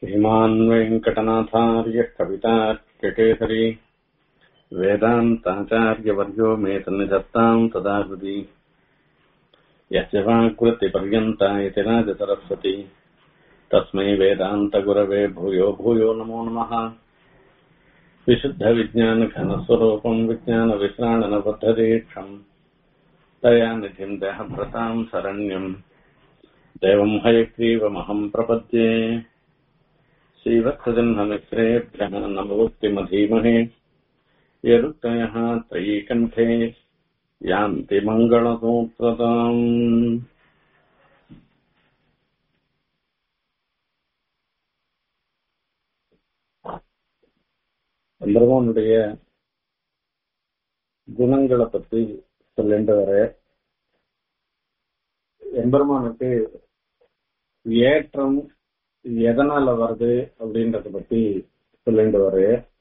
श्रीमान् वेङ्कटनाथार्यः कवितार्यकेसरी वेदान्ताचार्यवर्यो मे तन्निधत्ताम् तदा हृदि यस्य वाक्कृतिपर्यन्ता इति राजसरस्वती तस्मै वेदान्तगुरवे भूयो भूयो नमो नमः विशुद्धविज्ञानघनस्वरूपम् विज्ञानविश्राणनबद्धदीक्षम् तया निधिम् देहभृताम् शरण्यम् देवम् हयग्रीवमहम् प्रपद्ये श्रीवत्सजन्ममित्रेभ्यः नमोक्तिमधीमहे यरुक्तयः त्रयीकण्ठे यान्ति मङ्गलसूत्रताम् எம்பெருமானுடைய குணங்களை பத்தி சொல்லிட்டு வர எம்பெருமானுக்கு ஏற்றம் எதனால வருது அப்படின்றத பத்தி சொல்லிட்டு வர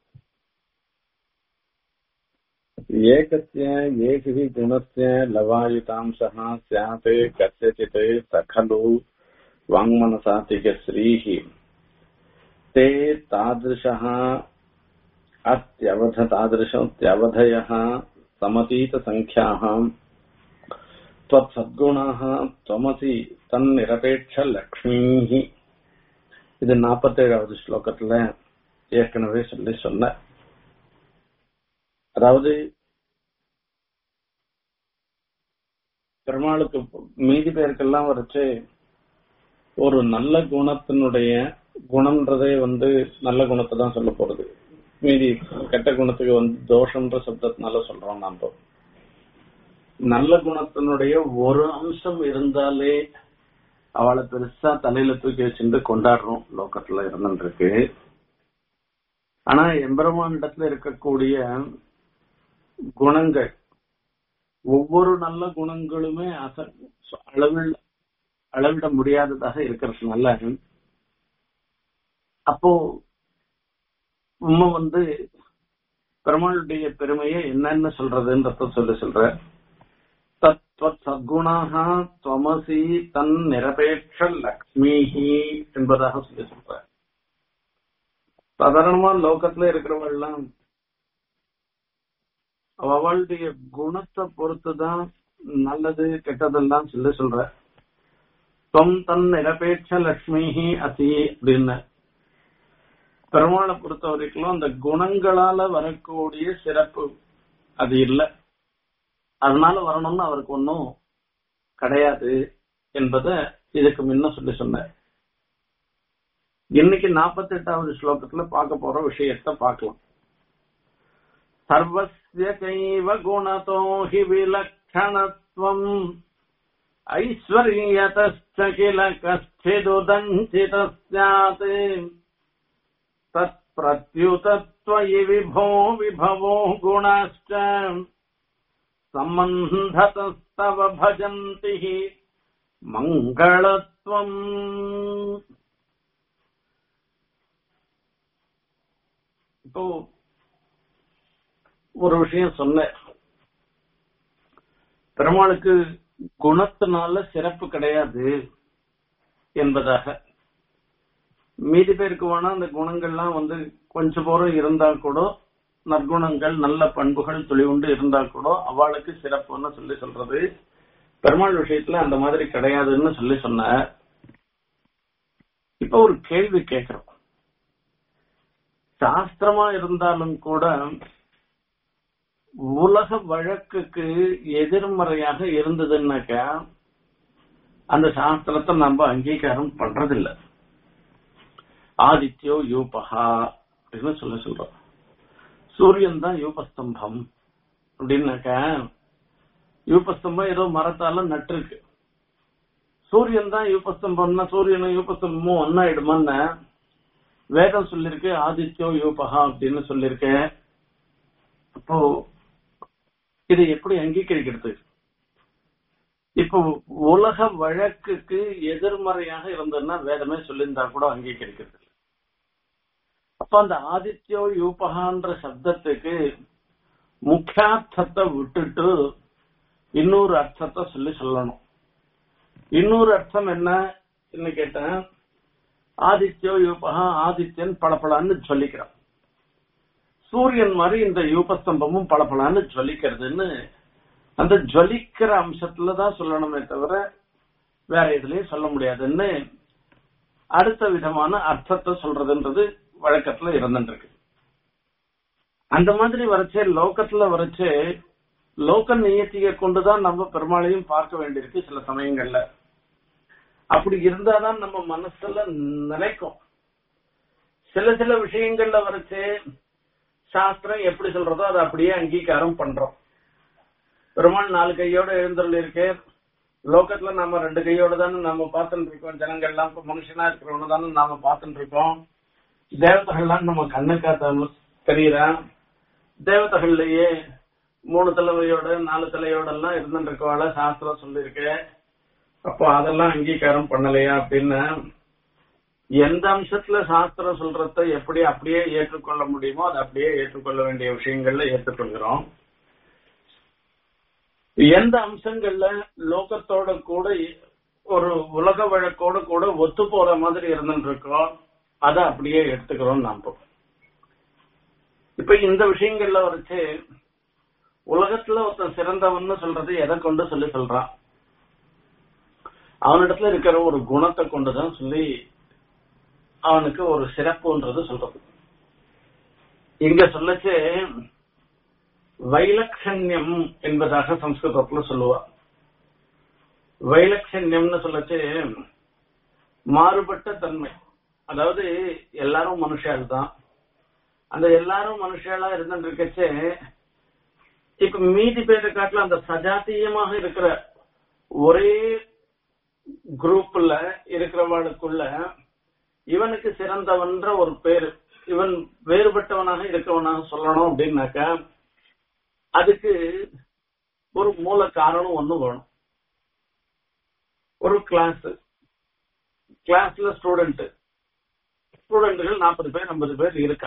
ஏகஸ்ய ஏகி குணஸ்ய லவாயுதாம்சः स्यात् कस्यचित् स खलु वाङ्मनसातिकश्रीः ते तादृशः अत्यवध तादृशत्यवधयः समतीतसङ्ख्याः त्वत्सद्गुणाः त्वमसि தன்னிரபேட்சலக்ஷ்மீः இது நாற்பத்தேழாவது ஸ்லோகத்துல ஏற்கனவே சொல்லி சொன்ன அதாவது பெருமாளுக்கு மீதி பேருக்கெல்லாம் வரைச்சு ஒரு நல்ல குணத்தினுடைய குணம்ன்றதே வந்து நல்ல குணத்தை தான் சொல்ல போறது மீதி கெட்ட குணத்துக்கு வந்து தோஷம்ன்ற சப்தத்தினால சொல்றோம் நாம நல்ல குணத்தினுடைய ஒரு அம்சம் இருந்தாலே அவளை பெருசா தலையில தூக்கி வச்சுட்டு கொண்டாடுறோம் லோக்கத்துல இருந்துருக்கு ஆனா எம்பெருமான் இடத்துல இருக்கக்கூடிய குணங்கள் ஒவ்வொரு நல்ல குணங்களுமே அச அளவில் அளவிட முடியாததாக இருக்கிறதுனால அப்போ உண்மை வந்து பெருமாளுடைய பெருமையை என்னன்னு சொல்றதுன்றத சொல்லி சொல்ற தத்வத் சத்குணாக துவமசி தன் நிரபேட்ச லக்ஷ்மிஹி என்பதாக சொல்லி சொல்ற சாதாரணமா லோகத்துல இருக்கிறவெல்லாம் அவளுடைய குணத்தை பொறுத்துதான் நல்லது கெட்டதெல்லாம் சொல்லி சொல்ற தொம் தன் நிரபேட்ச லக்ஷ்மிஹி அசி அப்படின்னு பெருமாளை பொறுத்த வரைக்கும் அந்த குணங்களால வரக்கூடிய சிறப்பு அது இல்லை அதனால வரணும்னு அவருக்கு ஒன்றும் கிடையாது என்பத இதுக்கு முன்ன சொல்லி சொன்ன இன்னைக்கு நாற்பத்தி எட்டாவது ஸ்லோகத்துல பார்க்க போற விஷயத்த பார்க்கலாம் சர்வசிய கைவ குணதோ ஹி விலக்ஷணத்துவம் ஐஸ்வர்யதஸ்த கில கஷ்டிதுதஞ்சித ஸ்யாத் தத் பிரத்யுதத்வயி விபோ விபவோ குணாश्च सम्बन्धतस्तव भजन्ति हि मङ्गलत्वम् இப்போ ஒரு விஷயம் சொன்னேன் பெருமாளுக்கு குணத்தினால சிறப்பு கிடையாது என்பதாக மீதி பேருக்கு வேணா அந்த குணங்கள்லாம் வந்து கொஞ்சம் போறம் இருந்தா கூட நற்குணங்கள் நல்ல பண்புகள் துளிவுண்டு இருந்தா கூட அவளுக்கு சிறப்புன்னு சொல்லி சொல்றது பெருமாள் விஷயத்துல அந்த மாதிரி கிடையாதுன்னு சொல்லி சொன்ன இப்ப ஒரு கேள்வி கேட்கிறோம் சாஸ்திரமா இருந்தாலும் கூட உலக வழக்குக்கு எதிர்மறையாக இருந்ததுன்னாக்கா அந்த சாஸ்திரத்தை நம்ம அங்கீகாரம் பண்றதில்லை ஆதித்யோ யூபகா அப்படின்னு சொல்லி சொல்றோம் சூரியன் தான் யூபஸ்தம்பம் அப்படின்னாக்கா யூபஸ்தம்பம் ஏதோ மரத்தால நட்டிருக்கு சூரியன் தான் யூபஸ்தம்பம்னா சூரியனும் யூபஸ்தம்பமும் ஒன்னாயிடுமான்னு வேதம் சொல்லிருக்கு ஆதித்யோ யூபகா அப்படின்னு சொல்லிருக்கு அப்போ இதை எப்படி அங்கீகரிக்கிறது இப்போ உலக வழக்குக்கு எதிர்மறையாக இருந்ததுன்னா வேதமே சொல்லியிருந்தா கூட அங்கீகரிக்கிறது அப்ப அந்த ஆதித்யோ யூபகான்ற சப்தத்துக்கு முக்கியார்த்தத்தை விட்டுட்டு இன்னொரு அர்த்தத்தை சொல்லி சொல்லணும் இன்னொரு அர்த்தம் என்ன கேட்டேன் ஆதித்யோ யூபகா ஆதித்யன் பளபளன்னு சொல்லிக்கிறான் சூரியன் மாதிரி இந்த யூபஸ்தம்பமும் பளபளன்னு ஜொலிக்கிறதுன்னு அந்த ஜொலிக்கிற அம்சத்துலதான் சொல்லணுமே தவிர வேற எதுலயும் சொல்ல முடியாதுன்னு அடுத்த விதமான அர்த்தத்தை சொல்றதுன்றது வழக்கத்துல இருந்துருக்கு அந்த மாதிரி வரைச்சே லோக்கத்துல வரைச்சே லோக நியத்தியை கொண்டுதான் நம்ம பெருமாளையும் பார்க்க வேண்டியிருக்கு சில சமயங்கள்ல அப்படி இருந்தாதான் நம்ம மனசுல நினைக்கும் சில சில விஷயங்கள்ல வரைச்சே சாஸ்திரம் எப்படி சொல்றதோ அதை அப்படியே அங்கீகாரம் பண்றோம் பெருமாள் நாலு கையோட எழுந்தருள் இருக்கே லோகத்துல நம்ம ரெண்டு கையோட தானே நாம பார்த்துட்டு இருக்கோம் ஜனங்கள் எல்லாம் இப்ப மனுஷனா இருக்கிறவங்க தானே நாம பார்த்துட்டு இருக்கோம் தேவதைகள்லாம் நம்ம கண்ணு காத்த தெரியறான் தேவதைகள்லயே மூணு தலைவையோட நாலு தலையோட எல்லாம் இருந்துட்டு இருக்கவாள சாஸ்திரம் சொல்லிருக்கு அப்போ அதெல்லாம் அங்கீகாரம் பண்ணலையா அப்படின்னு எந்த அம்சத்துல சாஸ்திரம் சொல்றத எப்படி அப்படியே ஏற்றுக்கொள்ள முடியுமோ அதை அப்படியே ஏற்றுக்கொள்ள வேண்டிய விஷயங்கள்ல ஏற்றுக்கொள்கிறோம் எந்த அம்சங்கள்ல லோகத்தோட கூட ஒரு உலக வழக்கோட கூட ஒத்து போற மாதிரி இருந்துட்டு இருக்கோம் அதை அப்படியே எடுத்துக்கிறோம் நாம இப்ப இந்த விஷயங்கள்ல வச்சு உலகத்துல ஒருத்தன் சிறந்தவன்னு சொல்றது எதை கொண்டு சொல்லி சொல்றான் அவனிடத்துல இருக்கிற ஒரு குணத்தை கொண்டுதான் சொல்லி அவனுக்கு ஒரு சிறப்புன்றது சொல்றது இங்க சொல்லச்சு வைலட்சண்யம் என்பதாக சம்ஸ்கிருதத்துல சொல்லுவா வைலட்சண்யம்னு சொல்லச்சு மாறுபட்ட தன்மை அதாவது எல்லாரும் மனுஷால் தான் அந்த எல்லாரும் மனுஷாலா இருந்துட்டு இருக்கச்சே இப்ப மீதி பேரை காட்டுல அந்த சஜாத்தியமாக இருக்கிற ஒரே குரூப்ல இருக்கிறவனுக்குள்ள இவனுக்கு சிறந்தவன்ற ஒரு பேரு இவன் வேறுபட்டவனாக இருக்கவனாக சொல்லணும் அப்படின்னாக்கா அதுக்கு ஒரு மூல காரணம் ஒண்ணு வேணும் ஒரு கிளாஸ் கிளாஸ்ல ஸ்டூடெண்ட் ஸ்டூடெண்ட்கள் நாற்பது பேர் ஐம்பது பேர் இருக்கா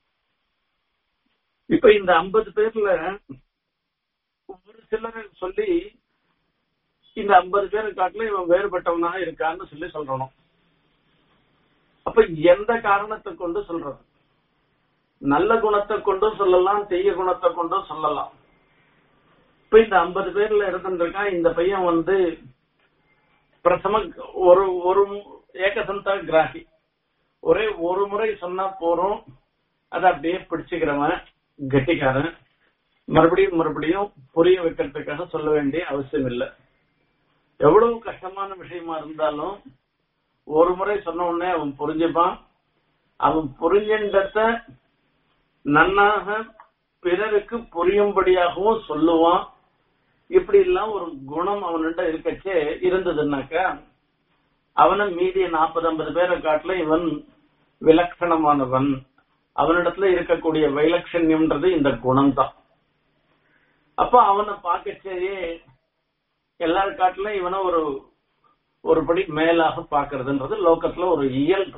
இப்ப இந்த ஐம்பது பேர்ல ஒரு சிலரை சொல்லி இந்த ஐம்பது பேரை காட்டிலும் இவன் வேறுபட்டவனாக இருக்கான்னு சொல்லி சொல்றணும் அப்ப எந்த காரணத்தை கொண்டு சொல்றது நல்ல குணத்தை கொண்டும் சொல்லலாம் தீய குணத்தை கொண்டும் சொல்லலாம் இப்ப இந்த ஐம்பது பேர்ல இருந்துருக்கான் இந்த பையன் வந்து பிரசம ஒரு ஒரு ஏகசந்தா கிராகி ஒரே ஒரு முறை சொன்னா போறோம் அதை அப்படியே பிடிச்சுக்கிறவன் கெட்டிக்காரன் மறுபடியும் மறுபடியும் புரிய வைக்கிறதுக்காக சொல்ல வேண்டிய அவசியம் இல்லை எவ்வளவு கஷ்டமான விஷயமா இருந்தாலும் ஒரு முறை சொன்ன உடனே அவன் புரிஞ்சுப்பான் அவன் புரிஞ்சின்றத நன்னாக பிறருக்கு புரியும்படியாகவும் சொல்லுவான் இப்படி எல்லாம் ஒரு குணம் அவன்கிட்ட இருக்கச்சே இருந்ததுன்னாக்கா அவனை மீதிய நாற்பது ஐம்பது பேரை காட்டில இவன் விலட்சணமானவன் அவனிடத்துல இருக்கக்கூடிய வைலட்சண்யம்ன்றது இந்த குணம் தான் அப்ப அவனை பார்க்கச்சேயே எல்லாரும் காட்டிலும் இவனை ஒரு ஒரு படி மேலாக பாக்குறதுன்றது லோக்கத்துல ஒரு இயல்பு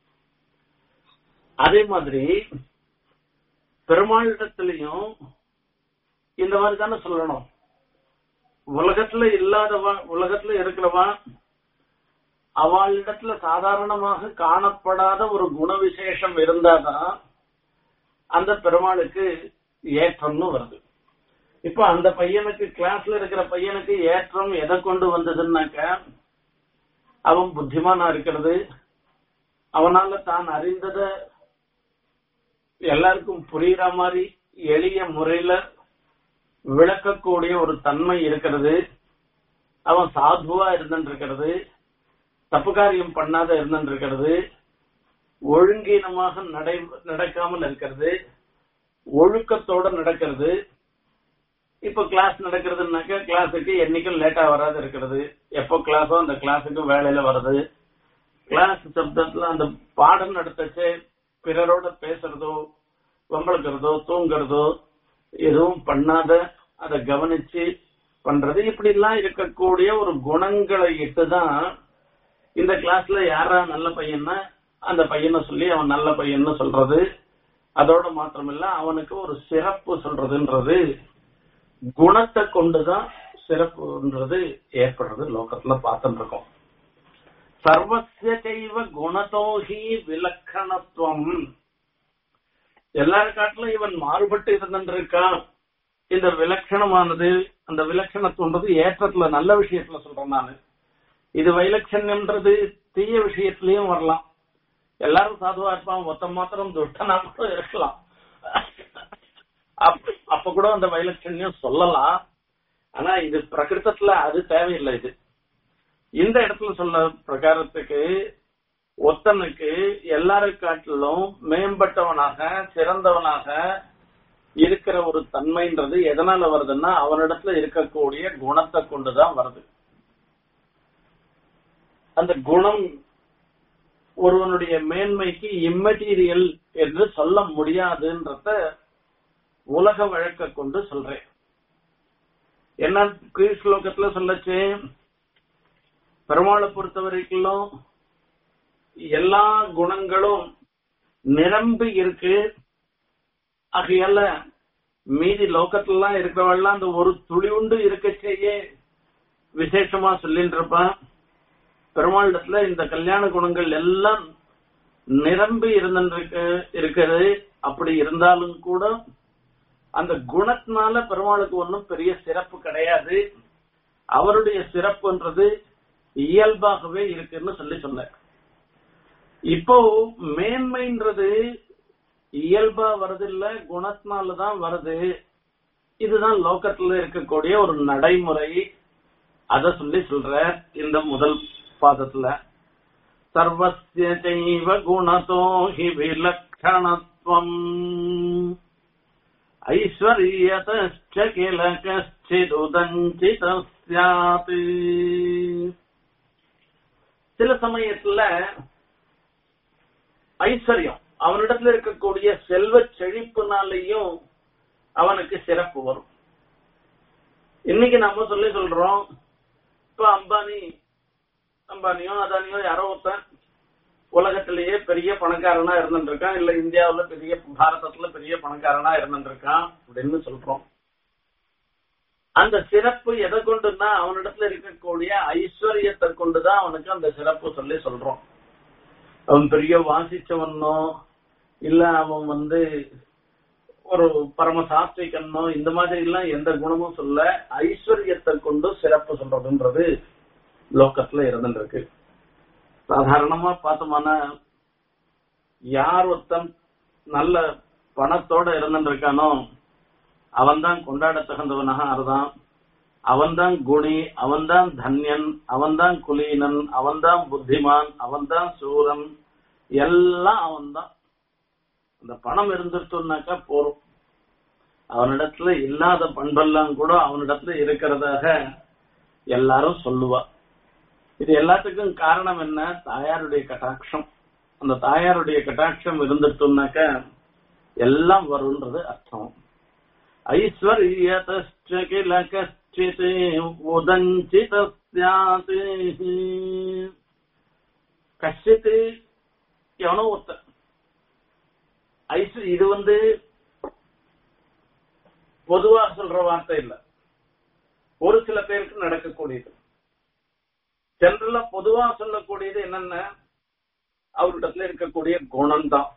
அதே மாதிரி பெருமாளிடத்திலையும் இந்த மாதிரி தானே சொல்லணும் உலகத்துல இல்லாதவன் உலகத்துல இருக்கிறவன் அவளிடத்துல சாதாரணமாக காணப்படாத ஒரு குண விசேஷம் இருந்தாதான் அந்த பெருமாளுக்கு ஏற்றம்னு வருது இப்ப அந்த பையனுக்கு கிளாஸ்ல இருக்கிற பையனுக்கு ஏற்றம் எதை கொண்டு வந்ததுன்னாக்க அவன் புத்திமானா இருக்கிறது அவனால தான் அறிந்தத எல்லாருக்கும் புரியுற மாதிரி எளிய முறையில விளக்கக்கூடிய ஒரு தன்மை இருக்கிறது அவன் சாதுவா இருந்துட்டு இருக்கிறது தப்பு காரியம் பண்ணாத இருந்துட்டு இருக்கிறது ஒழுங்கீனமாக நடை நடக்காமல் இருக்கிறது ஒழுக்கத்தோட நடக்கிறது இப்ப கிளாஸ் நடக்கிறதுனாக்கா கிளாஸுக்கு என்னைக்கும் லேட்டா வராது இருக்கிறது எப்போ கிளாஸோ அந்த கிளாஸுக்கு வேலையில வருது கிளாஸ் சப்தத்துல அந்த பாடம் நடத்தச்சே பிறரோட பேசுறதோ வம்பளுக்கிறதோ தூங்குறதோ எதுவும் பண்ணாத அதை கவனிச்சு பண்றது இப்படி எல்லாம் இருக்கக்கூடிய ஒரு குணங்களை இட்டுதான் இந்த கிளாஸ்ல யாரா நல்ல பையன்னா அந்த பையனை சொல்லி அவன் நல்ல பையன்னு சொல்றது அதோட மாத்திரமில்ல அவனுக்கு ஒரு சிறப்பு சொல்றதுன்றது குணத்தை கொண்டுதான் சிறப்புன்றது ஏற்படுறது லோகத்துல பார்த்துட்டு இருக்கோம் சர்வசிய செய்வ குணதோஹி விலக்கணத்துவம் எல்லார காட்டிலும் இவன் மாறுபட்டு இருந்திருக்கான் இந்த விலட்சணமானது அந்த விலட்சணத்துன்றது ஏற்றத்துல நல்ல விஷயத்துல சொல்றேன் நானு இது வைலட்சண்யம்ன்றது தீய விஷயத்திலயும் வரலாம் எல்லாரும் சாதுவா இருப்பான் ஒத்த மாத்திரம் துஷ்டனா கூட இருக்கலாம் அப்ப அப்ப கூட அந்த வைலட்சண்யம் சொல்லலாம் ஆனா இது பிரகிருத்தத்துல அது தேவையில்லை இது இந்த இடத்துல சொல்ல பிரகாரத்துக்கு ஒத்தனுக்கு எல்லாரை காட்டிலும் மேம்பட்டவனாக சிறந்தவனாக இருக்கிற ஒரு தன்மைன்றது எதனால வருதுன்னா அவனிடத்துல இருக்கக்கூடிய குணத்தை கொண்டுதான் வருது அந்த குணம் ஒருவனுடைய மேன்மைக்கு இம்மெட்டீரியல் என்று சொல்ல முடியாதுன்றத உலக வழக்க கொண்டு சொல்றேன் என்ன கீழ் ஸ்லோகத்துல சொல்லச்சு பெருமாளை பொறுத்த வரைக்கும் எல்லா குணங்களும் நிரம்பி இருக்கு ஆகையால மீதி லோகத்துலாம் இருக்கிறவெல்லாம் அந்த ஒரு துளி உண்டு இருக்கச்சேயே விசேஷமா சொல்லிட்டு இருப்பான் பெருமாளிடத்துல இந்த கல்யாண குணங்கள் எல்லாம் நிரம்பி இருந்திருக்கு இருக்கிறது அப்படி இருந்தாலும் கூட அந்த குணத்தினால பெருமாளுக்கு ஒன்றும் பெரிய சிறப்பு கிடையாது அவருடைய சிறப்புன்றது இயல்பாகவே இருக்குன்னு சொல்லி சொன்னார் இப்போ மேன்மைன்றது இயல்பா வருதில்ல குணத்தினாலதான் வருது இதுதான் லோகத்துல இருக்கக்கூடிய ஒரு நடைமுறை அத சொல்லி சொல்ற இந்த முதல் பாதத்துல சர்வசிய செய்வ குணதோ ஹி விலக்ஷணத்துவம் ஐஸ்வர்யதச்ச கில கச்சிதுதஞ்சித ஸ்யாத் சில சமயத்துல ஐஸ்வர்யம் அவனிடத்துல இருக்கக்கூடிய செல்வ செழிப்புனாலையும் அவனுக்கு சிறப்பு வரும் இன்னைக்கு நம்ம சொல்லி சொல்றோம் இப்ப அம்பானி அம்பானியோ அதானியோ யாரோ ஒருத்தன் உலகத்திலேயே பெரிய பணக்காரனா இருந்துட்டு இருக்கான் இல்ல இந்தியாவுல பெரிய பாரதத்துல பெரிய பணக்காரனா இருந்துட்டு இருக்கான் அப்படின்னு சொல்றோம் அந்த சிறப்பு எதை கொண்டுன்னா அவனிடத்துல இருக்கக்கூடிய ஐஸ்வர்யத்தை கொண்டுதான் அவனுக்கு அந்த சிறப்பு சொல்லி சொல்றோம் அவன் பெரிய வாசிச்சவனோ இல்ல அவன் வந்து ஒரு பரம சாத்விகனோ இந்த மாதிரி எல்லாம் எந்த குணமும் சொல்ல ஐஸ்வர்யத்தை கொண்டு சிறப்பு சொல்றதுன்றது லோக்கத்துல இருந்துட்டு இருக்கு சாதாரணமா பார்த்தோம்னா யார் ஒருத்தன் நல்ல பணத்தோட இருந்துட்டு இருக்கானோ அவன்தான் கொண்டாட தகுந்தவனாக அறுதான் அவன்தான் குணி அவன்தான் தன்யன் அவன்தான் குலீனன் அவன்தான் புத்திமான் அவன்தான் சூரன் எல்லாம் அவன்தான் அந்த பணம் இருந்துட்டோம்னாக்கா போறோம் அவனிடத்துல இல்லாத பண்பெல்லாம் கூட அவனிடத்துல இருக்கிறதாக எல்லாரும் சொல்லுவா இது எல்லாத்துக்கும் காரணம் என்ன தாயாருடைய கட்டாட்சம் அந்த தாயாருடைய கட்டாட்சம் இருந்துட்டோம்னாக்க எல்லாம் வரும்ன்றது அர்த்தம் ஐஸ்வர்யதச்ச கில கச்சித் உதஞ்சித ஸ்யாத் கஷ்டித்து எவனோ ஒருத்தன் ஐஸ் இது வந்து பொதுவா சொல்ற வார்த்தை இல்ல ஒரு சில பேருக்கு நடக்கக்கூடியது ஜெனரலா பொதுவா சொல்லக்கூடியது என்னென்ன அவரிடத்துல இருக்கக்கூடிய குணம் தான்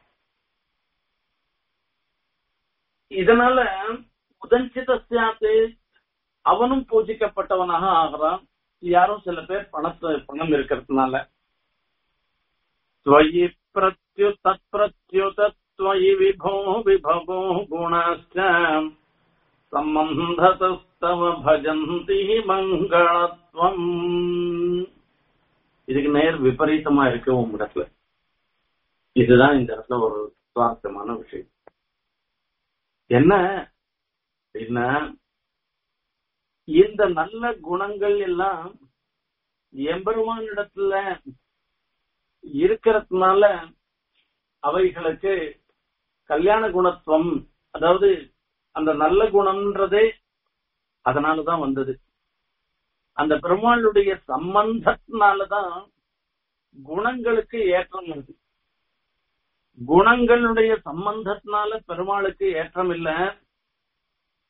இதனால உதஞ்சித சியாத்து அவனும் பூஜிக்கப்பட்டவனாக ஆகிறான் யாரும் சில பேர் பணத்தை பணம் இருக்கிறதுனால त्वयि प्रत्युत प्रत्युत त्वयि विभो विभवो गुणाश्च சம்பந்ததஸ்தவ பஜந்தி மங்களத்வம் இதுக்கு நேர் விபரீதமா இருக்கு உங்க இடத்துல இதுதான் இந்த இடத்துல ஒரு சுவாரஸ்யமான விஷயம் என்ன அப்படின்னா இந்த நல்ல குணங்கள் எல்லாம் எம்பெருமான் இடத்துல இருக்கிறதுனால அவைகளுக்கு கல்யாண குணத்துவம் அதாவது அந்த நல்ல குணம்ன்றதே அதனாலதான் வந்தது அந்த பெருமாளுடைய சம்பந்தத்தினாலதான் குணங்களுக்கு ஏற்றம் வருது குணங்களுடைய சம்பந்தத்தினால பெருமாளுக்கு ஏற்றம் இல்ல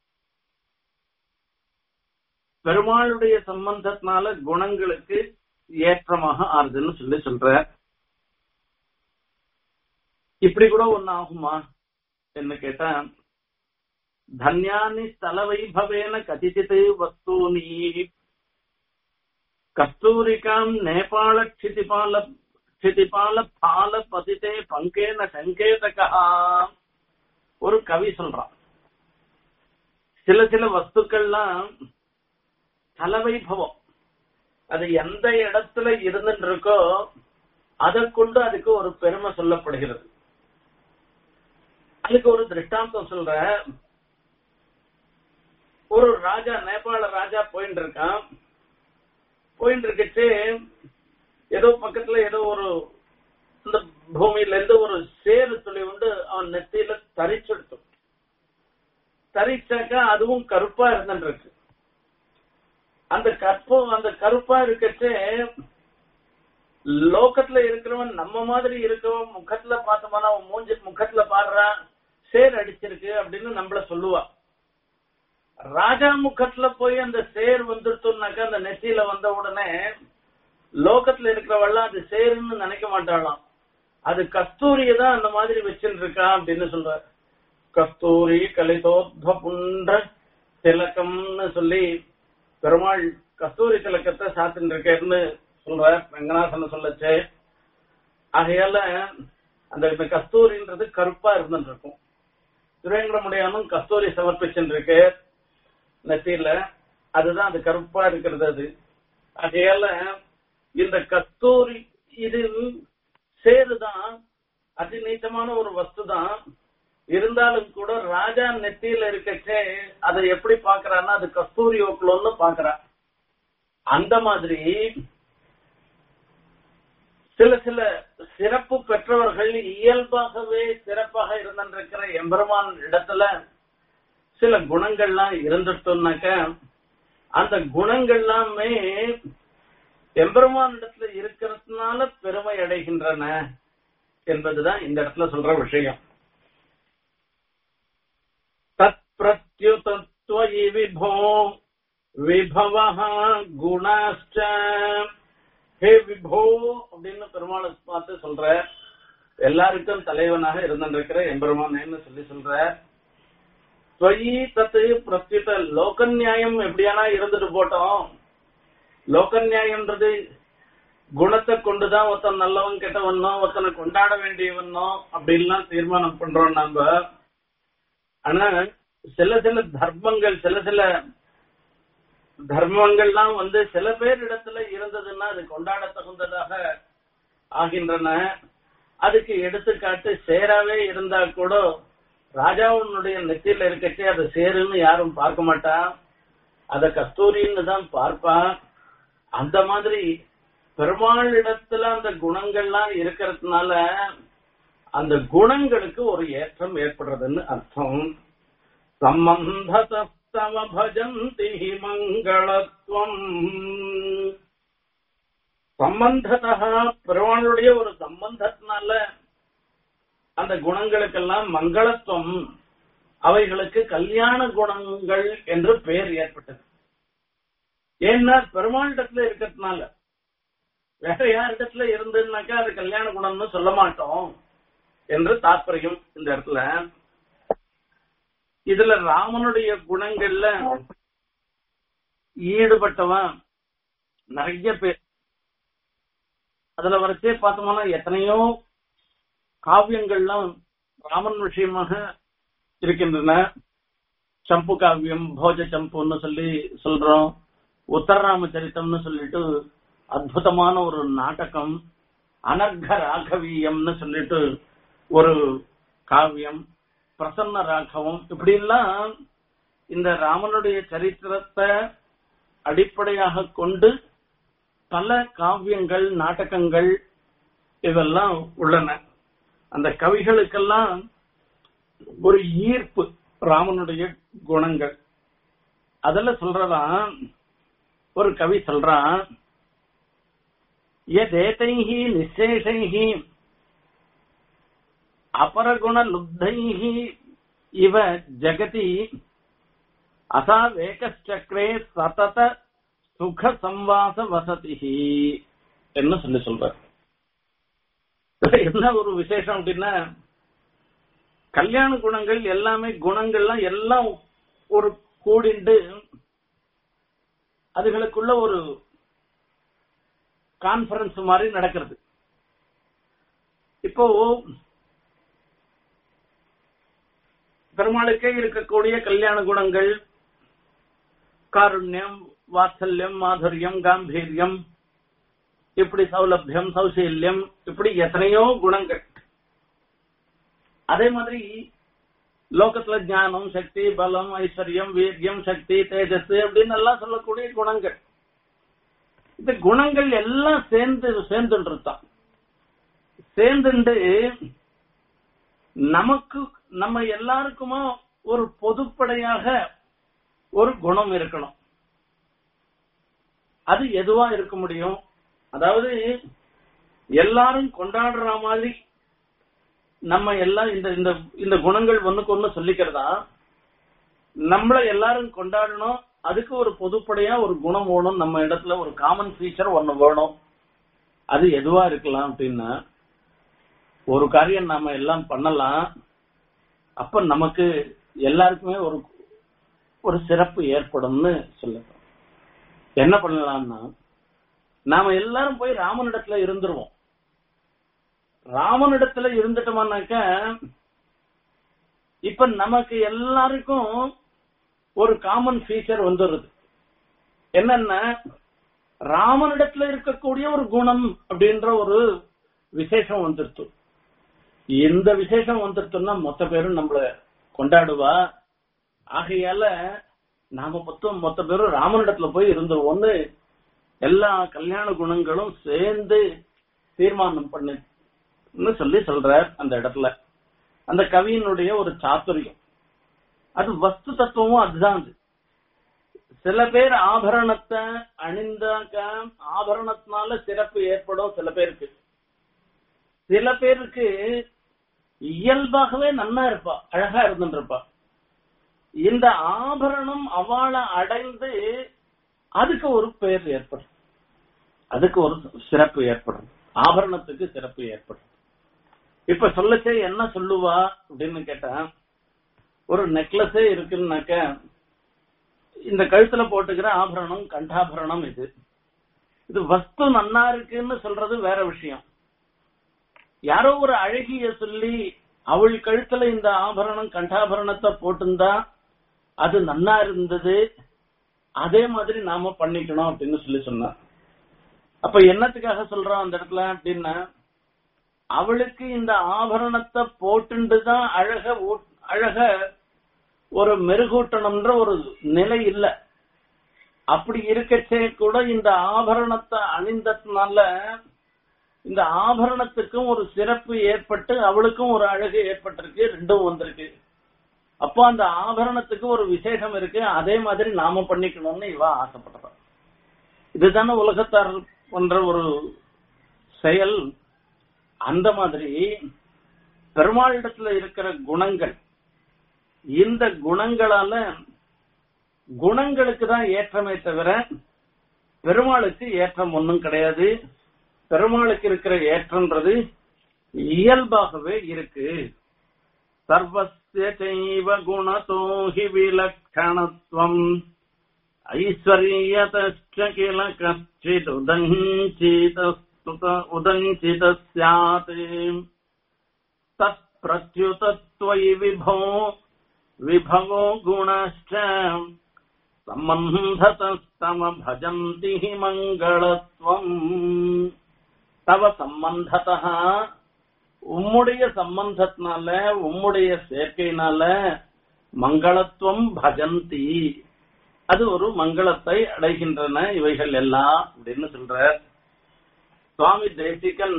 பெருமாளுடைய சம்பந்தத்தினால குணங்களுக்கு ஏற்றமாக ஆறுதுன்னு சொல்லி சொல்ற இப்படி கூட ஒண்ணு ஆகுமா என்ன கேட்டா தன்யானி ஸ்தல வைபவேன கதிச்சித் வஸ்தூனி கஸ்தூரிகாம் நேபாள க்ஷிதிபால க்ஷிதிபால பால பதிதே பங்கேன சங்கேதகா ஒரு கவி சொல்றான் சில சில வஸ்துக்கள்லாம் தலவைபவம் அது எந்த இடத்துல இருந்துட்டு இருக்கோ அதை கொண்டு அதுக்கு ஒரு பெருமை சொல்லப்படுகிறது அதுக்கு ஒரு திருஷ்டாந்தம் சொல்ற ஒரு ராஜா நேபாள ராஜா போயிட்டு இருக்கான் போயிட்டு இருக்கச்சு ஏதோ பக்கத்துல ஏதோ ஒரு இந்த பூமியில இருந்து ஒரு சேரு துளி உண்டு அவன் நெத்தியில தரிச்செடுத்து தரிச்சாக்கா அதுவும் கருப்பா இருந்துட்டு இருக்கு அந்த கற்பம் அந்த கருப்பா இருக்கச்சே லோகத்துல இருக்கிறவன் நம்ம மாதிரி இருக்கவன் முகத்துல பார்த்தோம்னா அவன் மூஞ்சி முகத்துல பாடுறான் சேர் அடிச்சிருக்கு அப்படின்னு நம்மள சொல்லுவா ராஜா முகத்துல போய் அந்த சேர் வந்துட்டோம்னாக்கா அந்த நெத்தியில வந்த உடனே லோகத்துல இருக்கிறவெல்லாம் அது சேருன்னு நினைக்க மாட்டாளாம் அது கஸ்தூரிய தான் அந்த மாதிரி வச்சுட்டு இருக்கா அப்படின்னு சொல்ற கஸ்தூரி கலிதோத்வ புன்ற திலக்கம்னு சொல்லி பெருமாள் கஸ்தூரி திலக்கத்தை சாத்தின்னு இருக்கேன்னு சொல்ற ரங்கநாதன் சொல்லச்சு ஆகையால அந்த இந்த கஸ்தூரின்றது கருப்பா இருந்துட்டு இருக்கும் திருவேங்கடமுடையானும் கஸ்தூரி சமர்ப்பிச்சுட்டு இருக்கு நெத்தியில அதுதான் அது கருப்பா இருக்கிறது அது ஆகையால இந்த கஸ்தூரி இது சேருதான் அதி நீச்சமான ஒரு வஸ்து தான் இருந்தாலும் கூட ராஜா நெத்தியில இருக்கச்சே அதை எப்படி பாக்குறான்னா அது கஸ்தூரி ஓக்குலன்னு பாக்குறா அந்த மாதிரி சில சில சிறப்பு பெற்றவர்கள் இயல்பாகவே சிறப்பாக இருந்திருக்கிற எம்பெருமான் இடத்துல சில குணங்கள்லாம் இருந்துட்டோம்னாக்க அந்த குணங்கள்லாமே எம்பெருமான் இடத்துல இருக்கிறதுனால பெருமை அடைகின்றன என்பதுதான் இந்த இடத்துல சொல்ற விஷயம் தத் பிரத்யுதத்வயி விபோ விபவ குணாச்ச ஹே விபோ அப்படின்னு பெருமாளை பார்த்து சொல்ற எல்லாருக்கும் தலைவனாக இருந்திருக்கிற எம்பெருமானேன்னு சொல்லி சொல்ற ஸ்வயி தத்து பிரத்யுத லோக நியாயம் எப்படியானா இருந்துட்டு போட்டோம் லோக நியாயம்ன்றது குணத்தை கொண்டுதான் ஒருத்தன் நல்லவன் கெட்டவனோ ஒருத்தனை கொண்டாட வேண்டியவனோ அப்படின்லாம் தீர்மானம் பண்றோம் நம்ம ஆனா சில சில தர்மங்கள் சில சில தர்மங்கள்லாம் வந்து சில பேர் இடத்துல இருந்ததுன்னா அது கொண்டாட தகுந்ததாக ஆகின்றன அதுக்கு எடுத்துக்காட்டு சேராவே இருந்தா கூட ராஜாவுனுடைய நெத்தியில இருக்கச்சே அதை சேருன்னு யாரும் பார்க்க மாட்டா அத கஸ்தூரின்னு தான் பார்ப்பா அந்த மாதிரி பெருமாள் இடத்துல அந்த குணங்கள்லாம் இருக்கிறதுனால அந்த குணங்களுக்கு ஒரு ஏற்றம் ஏற்படுறதுன்னு அர்த்தம் சம்பந்ததஸ்தவ பஜந்தி மங்களத்துவம் சம்பந்ததா பெருமாளுடைய ஒரு சம்பந்தத்தினால அந்த குணங்களுக்கெல்லாம் மங்களத்துவம் அவைகளுக்கு கல்யாண குணங்கள் என்று பெயர் ஏற்பட்டது ஏன்னா பெருமாளிடத்துல இருக்கிறதுனால வேற யாரிடத்துல இருந்துன்னாக்கா அது கல்யாண குணம்னு சொல்ல மாட்டோம் என்று தாற்பயம் இந்த இடத்துல இதுல ராமனுடைய குணங்கள்ல ஈடுபட்டவன் நிறைய பேர் அதுல வரைச்சே பார்த்தோம்னா எத்தனையோ காவியங்கள்லாம் ராமன் விஷயமாக இருக்கின்றன சம்பு காவியம் போஜ சம்புன்னு சொல்லி சொல்றோம் உத்தரராம சரித்தம்னு சொல்லிட்டு அற்புதமான ஒரு நாடகம் அனர்க ராகவீயம்னு சொல்லிட்டு ஒரு காவியம் பிரசன்ன ராகவம் இப்படி எல்லாம் இந்த ராமனுடைய சரித்திரத்தை அடிப்படையாக கொண்டு பல காவியங்கள் நாடகங்கள் இதெல்லாம் உள்ளன அந்த கவிகளுக்கெல்லாம் ஒரு ஈர்ப்பு ராமனுடைய குணங்கள் அதுல சொல்றதான் ஒரு கவி சொல்றான் எதேதைஹி நிசேஷைஹி அபரகுண லுப்தைஹி இவ ஜகதி அசாவேகச்சக்ரே சதத சுக சம்வாச வசதிஹி என்ன சொல்லி சொல்றார் என்ன ஒரு விசேஷம் அப்படின்னா கல்யாண குணங்கள் எல்லாமே குணங்கள்லாம் எல்லாம் ஒரு கூடிண்டு அதுகளுக்குள்ள ஒரு கான்பரன்ஸ் மாதிரி நடக்கிறது இப்போ பெருமாளுக்கே இருக்கக்கூடிய கல்யாண குணங்கள் காருண்யம் வாத்சல்யம் மாதுரியம் காம்பீரியம் இப்படி சௌலபியம் சௌசீல்யம் இப்படி எத்தனையோ குணங்கள் அதே மாதிரி லோகத்துல ஞானம் சக்தி பலம் ஐஸ்வர்யம் வீரியம் சக்தி தேஜஸ் அப்படின்னு எல்லாம் சொல்லக்கூடிய குணங்கள் இந்த குணங்கள் எல்லாம் சேர்ந்து சேர்ந்துன்றதுதான் சேர்ந்துண்டு நமக்கு நம்ம எல்லாருக்குமா ஒரு பொதுப்படையாக ஒரு குணம் இருக்கணும் அது எதுவா இருக்க முடியும் அதாவது எல்லாரும் கொண்டாடுற மாதிரி நம்ம எல்லாம் இந்த இந்த இந்த குணங்கள் ஒண்ணுக்கு ஒண்ணு சொல்லிக்கிறதா நம்மள எல்லாரும் கொண்டாடணும் அதுக்கு ஒரு பொதுப்படையா ஒரு குணம் வேணும் நம்ம இடத்துல ஒரு காமன் ஃபீச்சர் ஒண்ணு வேணும் அது எதுவா இருக்கலாம் அப்படின்னா ஒரு காரியம் நாம எல்லாம் பண்ணலாம் அப்ப நமக்கு எல்லாருக்குமே ஒரு ஒரு சிறப்பு ஏற்படும்னு சொல்லுறோம் என்ன பண்ணலாம்னா நாம எல்லாரும் போய் ராமனிடத்துல இருந்துருவோம் ராமனிடத்துல இருந்துட்டோம்னாக்க இப்ப நமக்கு எல்லாருக்கும் ஒரு காமன் ஃபீச்சர் வந்துடுது என்னன்னா ராமனிடத்துல இருக்கக்கூடிய ஒரு குணம் அப்படின்ற ஒரு விசேஷம் வந்துருத்து இந்த விசேஷம் வந்துருத்துன்னா மொத்த பேரும் நம்மள கொண்டாடுவா ஆகையால நாம மொத்தம் மொத்த பேரும் ராமனிடத்துல போய் இருந்துருவோம்னு எல்லா கல்யாண குணங்களும் சேர்ந்து தீர்மானம் பண்ணு சொல்லி சொல்றார் அந்த இடத்துல அந்த கவியினுடைய ஒரு சாத்துரியம் அது வஸ்து தத்துவமும் அதுதான் அது சில பேர் ஆபரணத்தை அணிந்தாக்க ஆபரணத்தினால சிறப்பு ஏற்படும் சில பேருக்கு சில பேருக்கு இயல்பாகவே நன்னா இருப்பா அழகா இருந்துருப்பா இந்த ஆபரணம் அவளை அடைந்து அதுக்கு ஒரு பெயர் ஏற்படும் அதுக்கு ஒரு சிறப்பு ஏற்படும் ஆபரணத்துக்கு சிறப்பு ஏற்படும் இப்ப சொல்லச்சே என்ன சொல்லுவா அப்படின்னு கேட்டா ஒரு நெக்லஸே இருக்குன்னாக்க இந்த கழுத்துல போட்டுக்கிற ஆபரணம் கண்டாபரணம் இது இது வஸ்து நன்னா இருக்குன்னு சொல்றது வேற விஷயம் யாரோ ஒரு அழகிய சொல்லி அவள் கழுத்துல இந்த ஆபரணம் கண்டாபரணத்தை போட்டிருந்தா அது நன்னா இருந்தது அதே மாதிரி நாம பண்ணிக்கணும் அப்படின்னு சொல்லி சொன்னார் அப்ப என்னத்துக்காக சொல்றோம் அந்த இடத்துல அப்படின்னா அவளுக்கு இந்த ஆபரணத்தை போட்டுண்டுதான் அழக அழக ஒரு மெருகூட்டணும்ன்ற ஒரு நிலை இல்ல அப்படி இருக்கச்சே கூட இந்த ஆபரணத்தை அணிந்ததுனால இந்த ஆபரணத்துக்கும் ஒரு சிறப்பு ஏற்பட்டு அவளுக்கும் ஒரு அழகு ஏற்பட்டிருக்கு ரெண்டும் வந்திருக்கு அப்போ அந்த ஆபரணத்துக்கு ஒரு விசேஷம் இருக்கு அதே மாதிரி நாம பண்ணிக்கணும்னு இவ ஆசைப்படுறான் இதுதானே உலகத்தார் பண்ற ஒரு செயல் அந்த மாதிரி பெருமாளிடத்துல இருக்கிற குணங்கள் இந்த குணங்களால குணங்களுக்கு தான் ஏற்றமே தவிர பெருமாளுக்கு ஏற்றம் ஒன்றும் கிடையாது பெருமாளுக்கு இருக்கிற ஏற்றம்ன்றது இயல்பாகவே இருக்கு சர்வஸ்ய செய்வ குணதோ ஹி விலக்ஷணத்துவம் ஐஸ்வர்யதச்ச கில கச்சிதுதஞ்சித உதஞ்சித ஸ்யாத் தத் பிரத்யுதத்வயி விபோ விபவோ குணश्च சம்பந்ததஸ்தம பஜந்தி ஹி மங்களத்வம் தவ சம்பந்ததா உம்முடைய சம்பந்தத்தினால உம்முடைய சேர்க்கையினால மங்களத்துவம் பஜந்தி அது ஒரு மங்களத்தை அடைகின்றன இவைகள் எல்லாம் அப்படின்னு சொல்ற சுவாமி தேசிகன்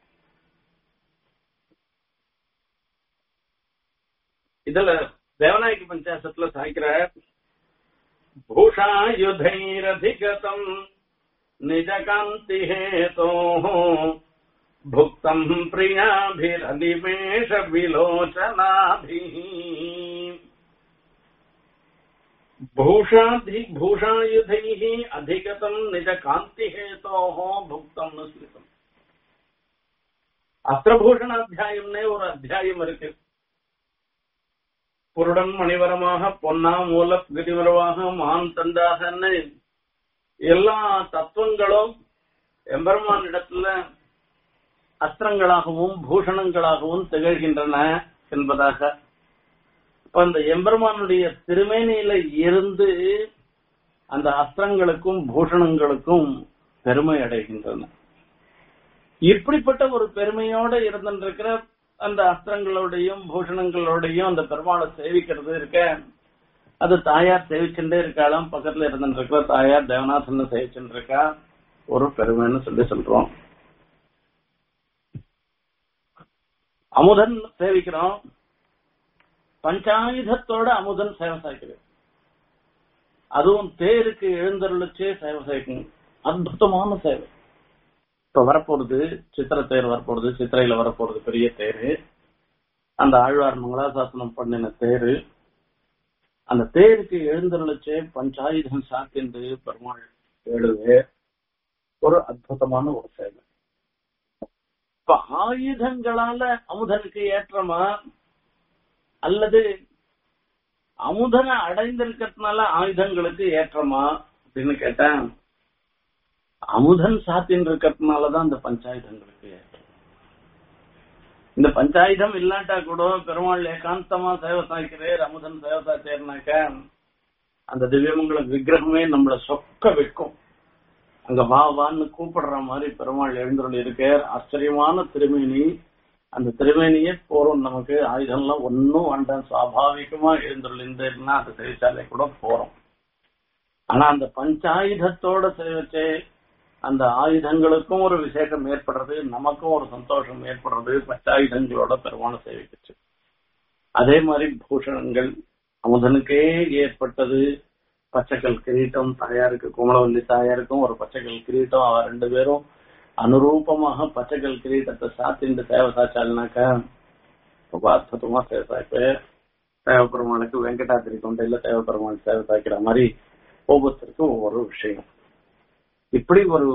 இதுல தேவநாயகி பஞ்சாசத்துல சாய்க்கிற பூஷாயுதைரதிகதம் நிஜகாந்தி ஹேதோ भुक्तम् प्रियाभिरनिमेष विलोचनाभिः பூஷாதி பூஷாயுதைः அதிகதம் நிஜ காந்தி ஹேதோः புக்தம் ஸ்மிருதம் அஸ்திரபூஷணாத்தியாயம்னே ஒரு அத்தியாயம் இருக்கு புருடன் மணிவரமாக பொன்னா மூல கிரிமரவாக மான் தண்டாகன்னு எல்லா தத்துவங்களும் எம்பெருமான் இடத்துல அஸ்திரங்களாகவும் பூஷணங்களாகவும் திகழ்கின்றன என்பதாக இப்ப அந்த எம்பெருமானுடைய திருமேனியில இருந்து அந்த அஸ்திரங்களுக்கும் பூஷணங்களுக்கும் பெருமை அடைகின்றன இப்படிப்பட்ட ஒரு பெருமையோட இருந்திருக்கிற அந்த அஸ்திரங்களோடையும் பூஷணங்களோடையும் அந்த பெருமாளை சேவிக்கிறது இருக்க அது தாயார் சேவிச்சுட்டே இருக்காளாம் பக்கத்துல இருந்துருக்கிற தாயார் தேவநாதன் சேவிச்சுட்டு இருக்கா ஒரு பெருமைன்னு சொல்லி சொல்றோம் அமுதன் சேவிக்கிறோம் பஞ்சாயுதத்தோட அமுதன் சேவை சாய்க்கிறது அதுவும் தேருக்கு எழுந்தருளிச்சே சேவை சாய்க்கும் அற்புதமான சேவை இப்ப வரப்போறது சித்திர தேர் வரப்போறது சித்திரையில வரப்போறது பெரிய தேரு அந்த ஆழ்வார் மங்களாசாசனம் பண்ணின தேரு அந்த தேருக்கு எழுந்தருளிச்சே பஞ்சாயுதம் சாத்தின்று பெருமாள் ஏழுவே ஒரு அற்புதமான ஒரு சேவை இப்ப ஆயுதங்களால அமுதனுக்கு ஏற்றமா அல்லது அமுதனை அடைந்திருக்கிறதுனால ஆயுதங்களுக்கு ஏற்றமா அப்படின்னு கேட்டேன் அமுதன் சாத்தின் இருக்கிறதுனாலதான் இந்த பஞ்சாயுதங்களுக்கு ஏற்றம் இந்த பஞ்சாயுதம் இல்லாட்டா கூட பெருமாள் ஏகாந்தமா சேவை சாய்க்கிறேர் அமுதன் சேவை சாய்ச்சேர்னாக்க அந்த திவ்யமங்கல விக்கிரகமே நம்மள சொக்க வைக்கும் அங்க வா வான்னு கூப்பிடுற மாதிரி பெருமாள் எழுந்துள்ள இருக்கார் ஆச்சரியமான திருமேனி அந்த திருமேனியே போறோம் நமக்கு ஆயுதம்லாம் ஒன்னும் வேண்டாம் சுவாபாவிகமா எழுந்துருந்தா அந்த சிறைச்சாலை கூட போறோம் ஆனா அந்த பஞ்சாயுதத்தோட சேவிச்சே அந்த ஆயுதங்களுக்கும் ஒரு விசேஷம் ஏற்படுறது நமக்கும் ஒரு சந்தோஷம் ஏற்படுறது பஞ்சாயுதங்களோட பெருமான சேவிக்கிச்சு அதே மாதிரி பூஷணங்கள் அமுதனுக்கே ஏற்பட்டது பச்சைக்கல் கிரீட்டம் தாயாருக்கு குமலவல்லி தாயாருக்கும் ஒரு பச்சைக்கல் கிரீட்டம் அவ ரெண்டு பேரும் அனுரூபமாக பச்சைக்கல் கிரீட்டத்தை சாத்திண்டு சேவை சாச்சால்னாக்கா ரொம்ப அற்புதமா சேவை சாய்ப்பு தேவப்பெருமானுக்கு வெங்கடாத்திரி கொண்டையில தேவப்பெருமான் சேவை சாய்க்கிற மாதிரி ஒவ்வொருத்தருக்கும் ஒவ்வொரு விஷயம் இப்படி ஒரு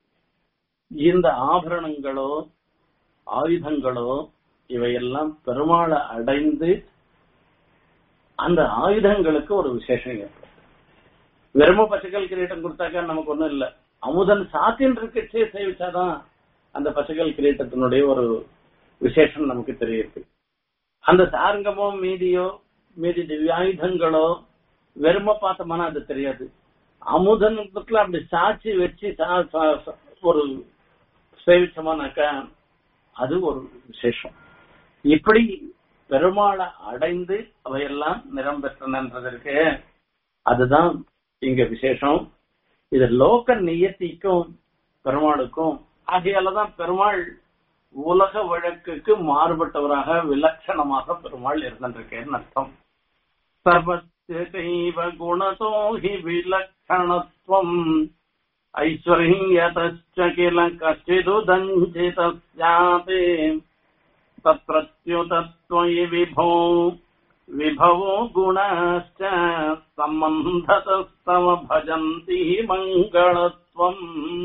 இந்த ஆபரணங்களோ ஆயுதங்களோ இவையெல்லாம் பெருமாளை அடைந்து அந்த ஆயுதங்களுக்கு ஒரு விசேஷம் ஏற்படும் வெறும பச்சைக்கல் கிரீட்டம் கொடுத்தாக்கா நமக்கு ஒண்ணும் இல்ல அமுதன் சாத்தின் இருக்கச்சே சேவிச்சாதான் அந்த பச்சைக்கல் கிரீட்டத்தினுடைய ஒரு விசேஷம் நமக்கு தெரியுது அந்த சாரங்கமோ மீதியோ மீதி திவ்யாயுதங்களோ வெறும பார்த்தோம்னா அது தெரியாது அமுதன் அப்படி சாட்சி வச்சு ஒரு சேவிச்சோமானாக்கா அது ஒரு விசேஷம் இப்படி பெருமாளை அடைந்து அவையெல்லாம் நிறம் பெற்றனன்றதற்கு அதுதான் இங்க விசேஷம் இது லோக நியத்திக்கும் பெருமாளுக்கும் ஆகையாலதான் பெருமாள் உலக வழக்குக்கு மாறுபட்டவராக விலட்சணமாக பெருமாள் இருந்திருக்கேன்னு அர்த்தம் சர்வத்தைவ குணதோ ஹி விலக்ஷணத்துவம் ஐஸ்வர்யதச்ச கில கச்சிதுதஞ்சிதஸ்யாதே तत्रत्युतत्वयि विभो विभवो गुणाश्च सम्बन्धतस्तव भजन्ति मङ्गलत्वम्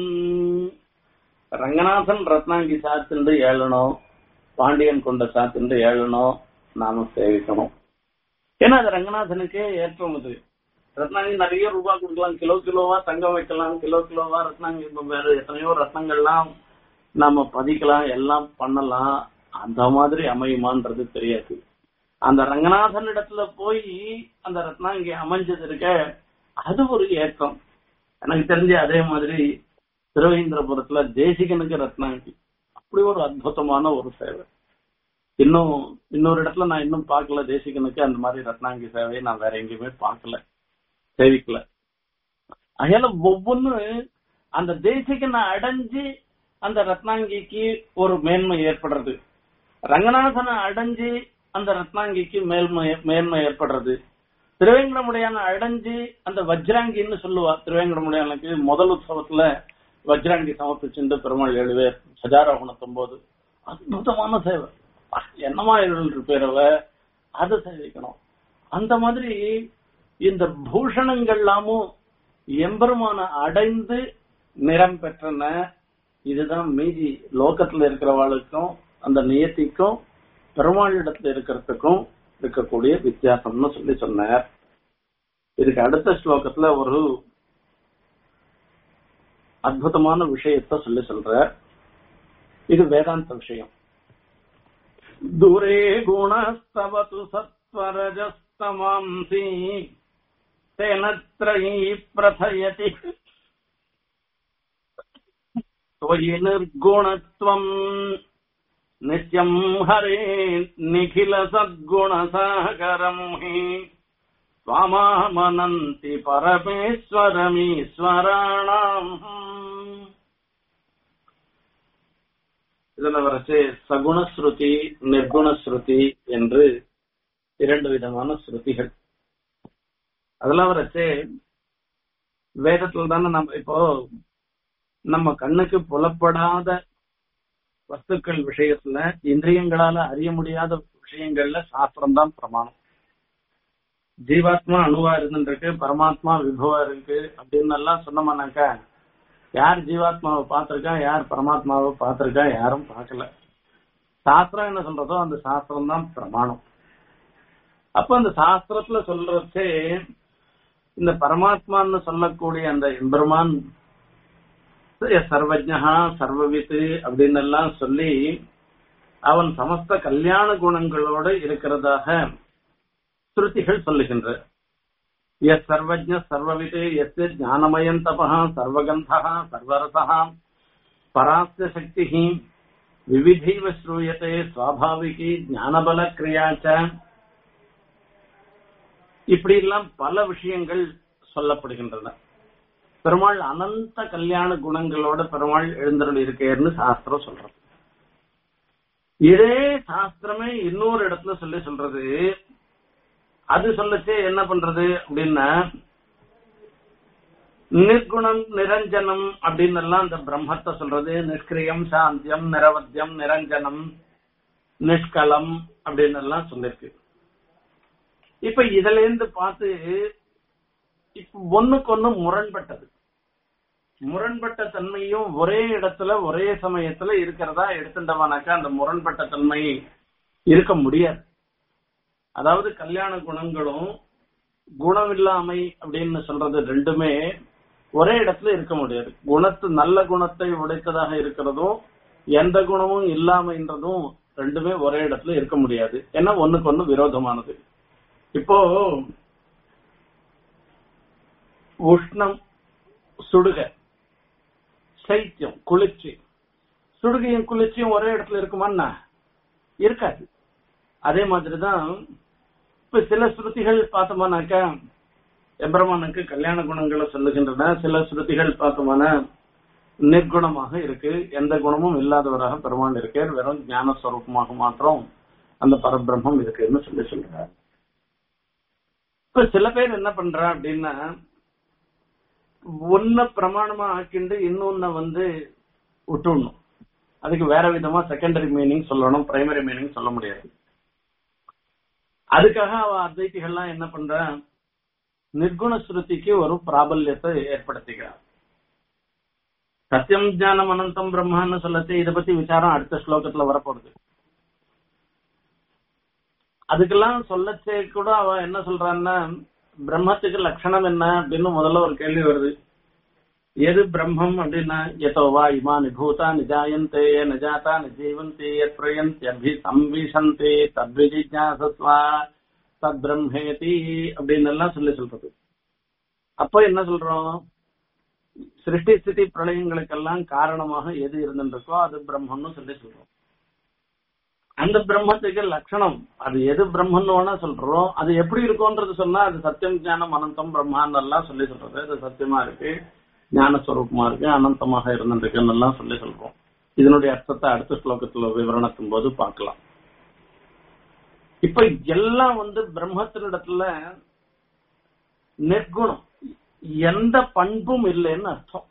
ರಂಗನಾಥನ್ ರತ್ನಾಂಗಿ ಸಾತಿಂದ ಹೇಳಣೋ பாண்டியன் கொண்ட சாத்தின்று ஏழணும் நாம சேவிக்கணும் ஏன்னா அது ரங்கநாதனுக்கே ஏற்றம் அது ரத்னாங்கி நிறைய ரூபாய் கொடுக்கலாம் கிலோ கிலோவா தங்கம் வைக்கலாம் கிலோ கிலோவா ரத்னாங்கி வேற எத்தனையோ ரத்னங்கள்லாம் நாம பதிக்கலாம் எல்லாம் பண்ணலாம் அந்த மாதிரி அமையுமான்றது தெரியாது அந்த ரங்கநாதன் இடத்துல போய் அந்த ரத்னாங்கி அமைஞ்சது இருக்க அது ஒரு ஏக்கம் எனக்கு தெரிஞ்ச அதே மாதிரி திருவேந்திரபுரத்துல தேசிகனுக்கு ரத்னாங்கி அப்படி ஒரு அற்புதமான ஒரு சேவை இன்னும் இன்னொரு இடத்துல நான் இன்னும் பார்க்கல தேசிகனுக்கு அந்த மாதிரி ரத்னாங்கி சேவையை நான் வேற எங்கேயுமே பார்க்கல சேவிக்கல அதனால ஒவ்வொன்னு அந்த தேசிகனை அடைஞ்சு அந்த ரத்னாங்கிக்கு ஒரு மேன்மை ஏற்படுறது ரங்கநாதனை அடைஞ்சு அந்த ரத்னாங்கிக்கு மேல்மை மேன்மை ஏற்படுறது திருவேங்கடமுடையான அடைஞ்சு அந்த வஜ்ராங்கின்னு சொல்லுவா திருவேங்கடமுடையானுக்கு முதல் உற்சவத்துல வஜ்ராங்கி சமர்ப்பிச்சுட்டு பெருமாள் எழுவேர் சஜாரோகணத்தும் போது அற்புதமான சேவை என்னமா இருப்பேரவ அதை சேவிக்கணும் அந்த மாதிரி இந்த பூஷணங்கள்லாமும் எம்பெருமான அடைந்து நிறம் பெற்றன இதுதான் மீதி லோகத்துல இருக்கிறவாளுக்கும் அந்த நியத்திக்கும் பெருமாளிடத்துல இருக்கிறதுக்கும் இருக்கக்கூடிய வித்தியாசம்னு சொல்லி சொன்னார் இதுக்கு அடுத்த ஸ்லோகத்துல ஒரு அற்புதமான விஷயத்த சொல்லி சொல்ற இது வேதாந்த விஷயம் தூரே குணஸ்தவது சத்வரஜஸ்தமாம்சி तेनत्रयी प्रथयति त्वयि निर्गुणत्वम् नित्यम् हरे निखिलसद्गुणसागरम् हि त्वामामनन्ति परमेश्वरमीश्वराणाम् இதுல வரைச்சு சகுணஸ்ருதி நிர்குணஸ்ருதி என்று இரண்டு விதமான ஸ்ருதிகள் அதெல்லாம் வரைச்சு வேதத்துல தானே நம்ம இப்போ நம்ம கண்ணுக்கு புலப்படாத வஸ்துக்கள் விஷயத்துல இந்திரியங்களால அறிய முடியாத விஷயங்கள்ல சாஸ்திரம் தான் பிரமாணம் ஜீவாத்மா அணுவா இருந்துருக்கு பரமாத்மா விபவா இருக்கு அப்படின்னு எல்லாம் சொன்னோம்னாக்கா யார் ஜீவாத்மாவை பார்த்திருக்கா யார் பரமாத்மாவை பார்த்திருக்கா யாரும் பார்க்கல சாஸ்திரம் என்ன சொல்றதோ அந்த சாஸ்திரம் தான் பிரமாணம் அப்ப அந்த சாஸ்திரத்துல சொல்றச்சே இந்த பரமாத்மான்னு சொல்லக்கூடிய அந்த எம்பெருமான் சர்வஜா சர்வவித்து அப்படின்னு எல்லாம் சொல்லி அவன் சமஸ்த கல்யாண குணங்களோடு இருக்கிறதாக ஸ்ருதிகள் சொல்லுகின்ற எஸ் சர்வஜ சர்வவித்து எஸ் ஞானமயம் தபா சர்வகந்தா சர்வரசா பராஸ்ய சக்தி விவிதைவ ஸ்ரூயத்தை சுவாபாவிகி ஞானபல கிரியாச்ச இப்படி எல்லாம் பல விஷயங்கள் சொல்லப்படுகின்றன பெருமாள் அனந்த கல்யாண குணங்களோட பெருமாள் எழுந்தருள் இருக்கேன்னு சாஸ்திரம் சொல்றது இதே சாஸ்திரமே இன்னொரு இடத்துல சொல்லி சொல்றது அது சொல்லச்சே என்ன பண்றது அப்படின்னா நிர்குணம் நிரஞ்சனம் அப்படின்னு எல்லாம் இந்த பிரம்மத்தை சொல்றது நிஷ்கிரியம் சாந்தியம் நிரவத்தியம் நிரஞ்சனம் நிஷ்கலம் அப்படின்னு எல்லாம் சொல்லிருக்கு இப்ப இதுல இருந்து பார்த்து இப்ப ஒண்ணுக்கு ஒண்ணு முரண்பட்டது முரண்பட்ட தன்மையும் ஒரே இடத்துல ஒரே சமயத்துல இருக்கிறதா எடுத்துட்டோம்னாக்கா அந்த முரண்பட்ட தன்மை இருக்க முடியாது அதாவது கல்யாண குணங்களும் குணமில்லாமை அப்படின்னு சொல்றது ரெண்டுமே ஒரே இடத்துல இருக்க முடியாது குணத்து நல்ல குணத்தை உடைத்ததாக இருக்கிறதும் எந்த குணமும் இல்லாமைன்றதும் ரெண்டுமே ஒரே இடத்துல இருக்க முடியாது ஏன்னா ஒண்ணுக்கு ஒண்ணு விரோதமானது இப்போ உஷ்ணம் சுடுக சைத்தியம் குளிர்ச்சி சுடுகையும் குளிர்ச்சியும் ஒரே இடத்துல இருக்குமான்னா இருக்காது அதே மாதிரிதான் இப்ப சில ஸ்ருதிகள் பார்த்தோம்னாக்கா எம்பெருமானுக்கு கல்யாண குணங்களை சொல்லுகின்றன சில ஸ்ருதிகள் பார்த்தோம்னா நிர்குணமாக இருக்கு எந்த குணமும் இல்லாதவராக பெருமான் இருக்கார் வெறும் ஞானஸ்வரூபமாக மாத்திரம் அந்த பரபிரம்மம் இருக்குன்னு சொல்லி சொல்றாரு இப்ப சில பேர் என்ன பண்றா அப்படின்னா ஒன்ன பிரமாணமா ஆக்கிண்டு இன்னொன்ன வந்து விட்டுடணும் அதுக்கு வேற விதமா செகண்டரி மீனிங் சொல்லணும் பிரைமரி மீனிங் சொல்ல முடியாது அதுக்காக அவ அத்வைத்திகள்லாம் என்ன பண்ற நிர்குண ஸ்ருதிக்கு ஒரு பிராபல்யத்தை ஏற்படுத்திக்கிறார் சத்தியம் ஜானம் அனந்தம் பிரம்மான்னு சொல்லச்சு இதை பத்தி விசாரம் அடுத்த ஸ்லோகத்துல வரப்போகுது அதுக்கெல்லாம் சொல்லச்சே கூட அவ என்ன சொல்றான்னா பிரம்மத்துக்கு லட்சணம் என்ன அப்படின்னு முதல்ல ஒரு கேள்வி வருது எது பிரம்மம் அப்படின்னா எதோ வா இமா நிபூதா நிஜாயந்தே நிஜாதா நிஜீவந்தி எத் பிரயந்தி சம்விஷந்தி தத்விஜிஜாசஸ்வா தத் பிரம்மேதி அப்படின்னு எல்லாம் சொல்லி சொல்றது அப்ப என்ன சொல்றோம் சிருஷ்டி ஸ்திதி பிரளயங்களுக்கெல்லாம் காரணமாக எது இருந்துருக்கோ அது பிரம்மம்னு சொல்லி சொல்றோம் அந்த பிரம்மத்துக்கு லட்சணம் அது எது பிரம்மன்னு வேணா சொல்றோம் அது எப்படி இருக்கும்ன்றது சொன்னா அது சத்தியம் ஞானம் அனந்தம் பிரம்மான்னு எல்லாம் சொல்லி சொல்றது அது சத்தியமா இருக்கு ஞானஸ்வரூபமா இருக்கு அனந்தமாக இருந்துருக்குன்னு எல்லாம் சொல்லி சொல்றோம் இதனுடைய அர்த்தத்தை அடுத்த ஸ்லோகத்துல விவரணத்தும் போது பார்க்கலாம் இப்ப எல்லாம் வந்து பிரம்மத்தினிடத்துல நிர்குணம் எந்த பண்பும் இல்லைன்னு அர்த்தம்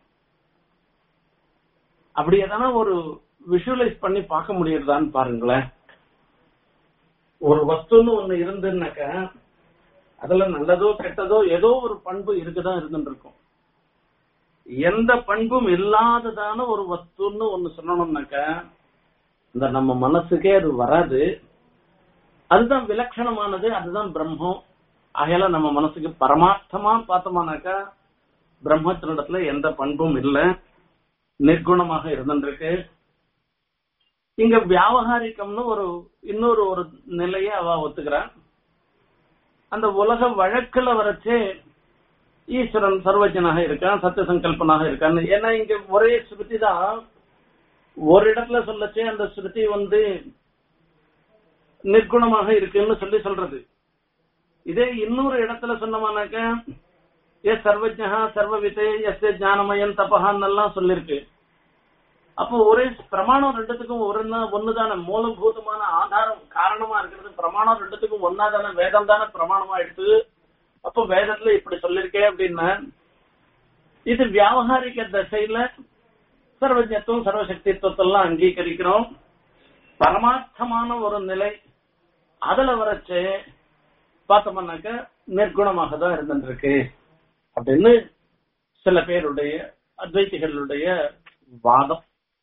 அப்படி எதனா ஒரு விஷுவலைஸ் பண்ணி பார்க்க முடியுதான்னு பாருங்களேன் ஒரு வஸ்துன்னு ஒண்ணு இருந்துன்னாக்க அதுல நல்லதோ கெட்டதோ ஏதோ ஒரு பண்பு இருக்குதான் இருந்துட்டு இருக்கும் எந்த பண்பும் இல்லாததான ஒரு வஸ்துன்னு ஒண்ணு சொல்லணும்னாக்க இந்த நம்ம மனசுக்கே அது வராது அதுதான் விலட்சணமானது அதுதான் பிரம்மம் ஆகையால நம்ம மனசுக்கு பரமார்த்தமா பார்த்தோம்னாக்கா பிரம்மத்தினிடத்துல எந்த பண்பும் இல்லை நிர்குணமாக இருந்துருக்கு இங்க வியாபகாரிக்கம்னு ஒரு இன்னொரு ஒரு நிலையை அவ ஒத்துக்கிறான் அந்த உலக வழக்குல வரைச்சே ஈஸ்வரன் சர்வஜனாக இருக்கான் சத்திய சங்கல்பனாக இருக்கான்னு ஏன்னா இங்க ஒரே ஸ்ருதி தான் ஒரு இடத்துல சொல்லச்சே அந்த ஸ்ருதி வந்து நிர்குணமாக இருக்குன்னு சொல்லி சொல்றது இதே இன்னொரு இடத்துல சொன்னோம்னாக்க எஸ் சர்வஜா சர்வவித்தை எஸ் ஞானமயன் தபஹான் எல்லாம் சொல்லிருக்கு அப்போ ஒரே பிரமாணம் ரெண்டுத்துக்கும் ஒரு ஒண்ணுதானே மூலபூதமான ஆதாரம் காரணமா இருக்கிறது பிரமாணம் ரெண்டுத்துக்கும் ஒன்னாதானே வேதம் தானே பிரமாணமா எடுத்து அப்போ வேதத்துல இப்படி சொல்லிருக்கே அப்படின்னா இது வியாபகாரிக தசையில சர்வஜத்துவம் சர்வசக்தித்துவத்தெல்லாம் அங்கீகரிக்கிறோம் பரமார்த்தமான ஒரு நிலை அதுல வரைச்சு பார்த்தோம்னாக்க நிர்குணமாக தான் இருந்துருக்கு அப்படின்னு சில பேருடைய அத்வைத்திகளுடைய வாதம்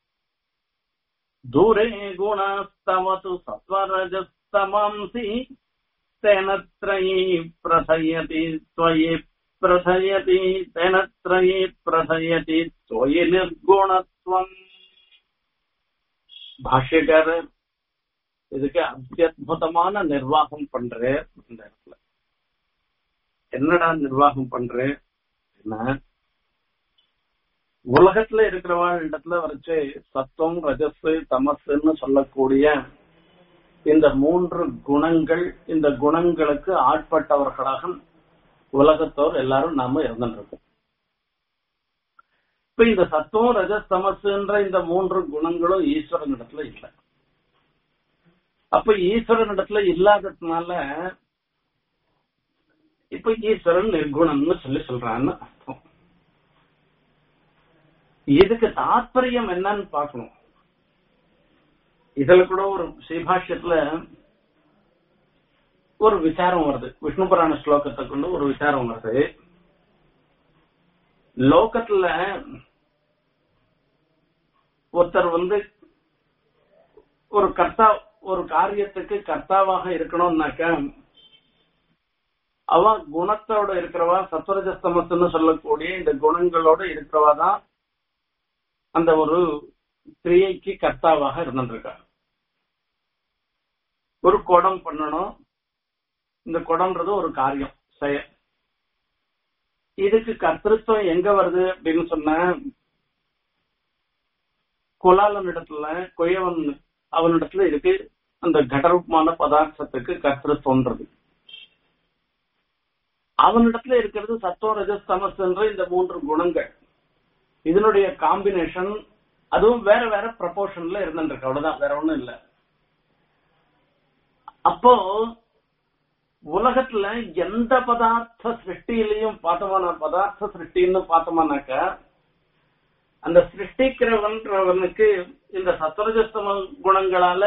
தூரே குணஸ்தவது சத்வரஜஸ்தமாம்சி तेन त्रयी प्रथयति त्वयि प्रथयति तेन त्रयी प्रथयति त्वयि निर्गुणत्वம் பாஷ்யக்காரர் இதுக்கு அத்தியுதமான நிர்வாகம் பண்றேன் இந்த இடத்துல என்னடா நிர்வாகம் பண்றேன் என்ன உலகத்துல இருக்கிறவாள் இடத்துல வரைச்சு சத்துவம் ரஜஸ் தமசுன்னு சொல்லக்கூடிய இந்த மூன்று குணங்கள் இந்த குணங்களுக்கு ஆட்பட்டவர்களாக உலகத்தோர் எல்லாரும் நாம இருந்துருக்கோம் இப்ப இந்த சத்துவம் ரஜஸ் தமசுன்ற இந்த மூன்று குணங்களும் ஈஸ்வரன் இடத்துல இல்லை அப்ப ஈஸ்வரன் இடத்துல இல்லாததுனால இப்ப ஈஸ்வரன் நிர்குணம்னு சொல்லி சொல்றான்னு அர்த்தம் இதுக்கு தாற்பயம் என்னன்னு பார்க்கணும் இதுல கூட ஒரு ஸ்ரீபாஷ்யத்துல ஒரு விசாரம் வருது விஷ்ணு புராண ஸ்லோகத்தை கொண்டு ஒரு விசாரம் வருது லோகத்துல ஒருத்தர் வந்து ஒரு கர்த்தா ஒரு காரியத்துக்கு கர்த்தாவாக இருக்கணும்னாக்க அவன் குணத்தோட இருக்கிறவா சத்வரஜஸ்தமத்துன்னு சொல்லக்கூடிய இந்த குணங்களோட இருக்கிறவா தான் அந்த ஒரு கிரியைக்கு கர்த்தாவாக இருந்துருக்கா ஒரு குடம் பண்ணணும் இந்த குடம்ன்றது ஒரு காரியம் செயல் இதுக்கு கர்த்தத்துவம் எங்க வருது அப்படின்னு சொன்ன குலாலன் இடத்துல கொயவன் அவனிடத்துல இருக்கு அந்த கடரூபமான பதார்த்தத்துக்கு கர்த்தத்துவம்ன்றது அவனிடத்துல இருக்கிறது சத்துவ ரஜஸ் தமஸ்ன்ற இந்த மூன்று குணங்கள் இதனுடைய காம்பினேஷன் அதுவும் வேற வேற ப்ரப்போர்ஷன்ல இருந்துருக்கு அவ்வளவுதான் வேற ஒண்ணும் இல்ல அப்போ உலகத்துல எந்த பதார்த்த சிருஷ்டியிலையும் பார்த்தோம்னா பதார்த்த சிருஷ்டின்னு பார்த்தோம்னாக்க அந்த சிருஷ்டிக்கிறவன்றவனுக்கு இந்த சத்வரஜஸ்தம குணங்களால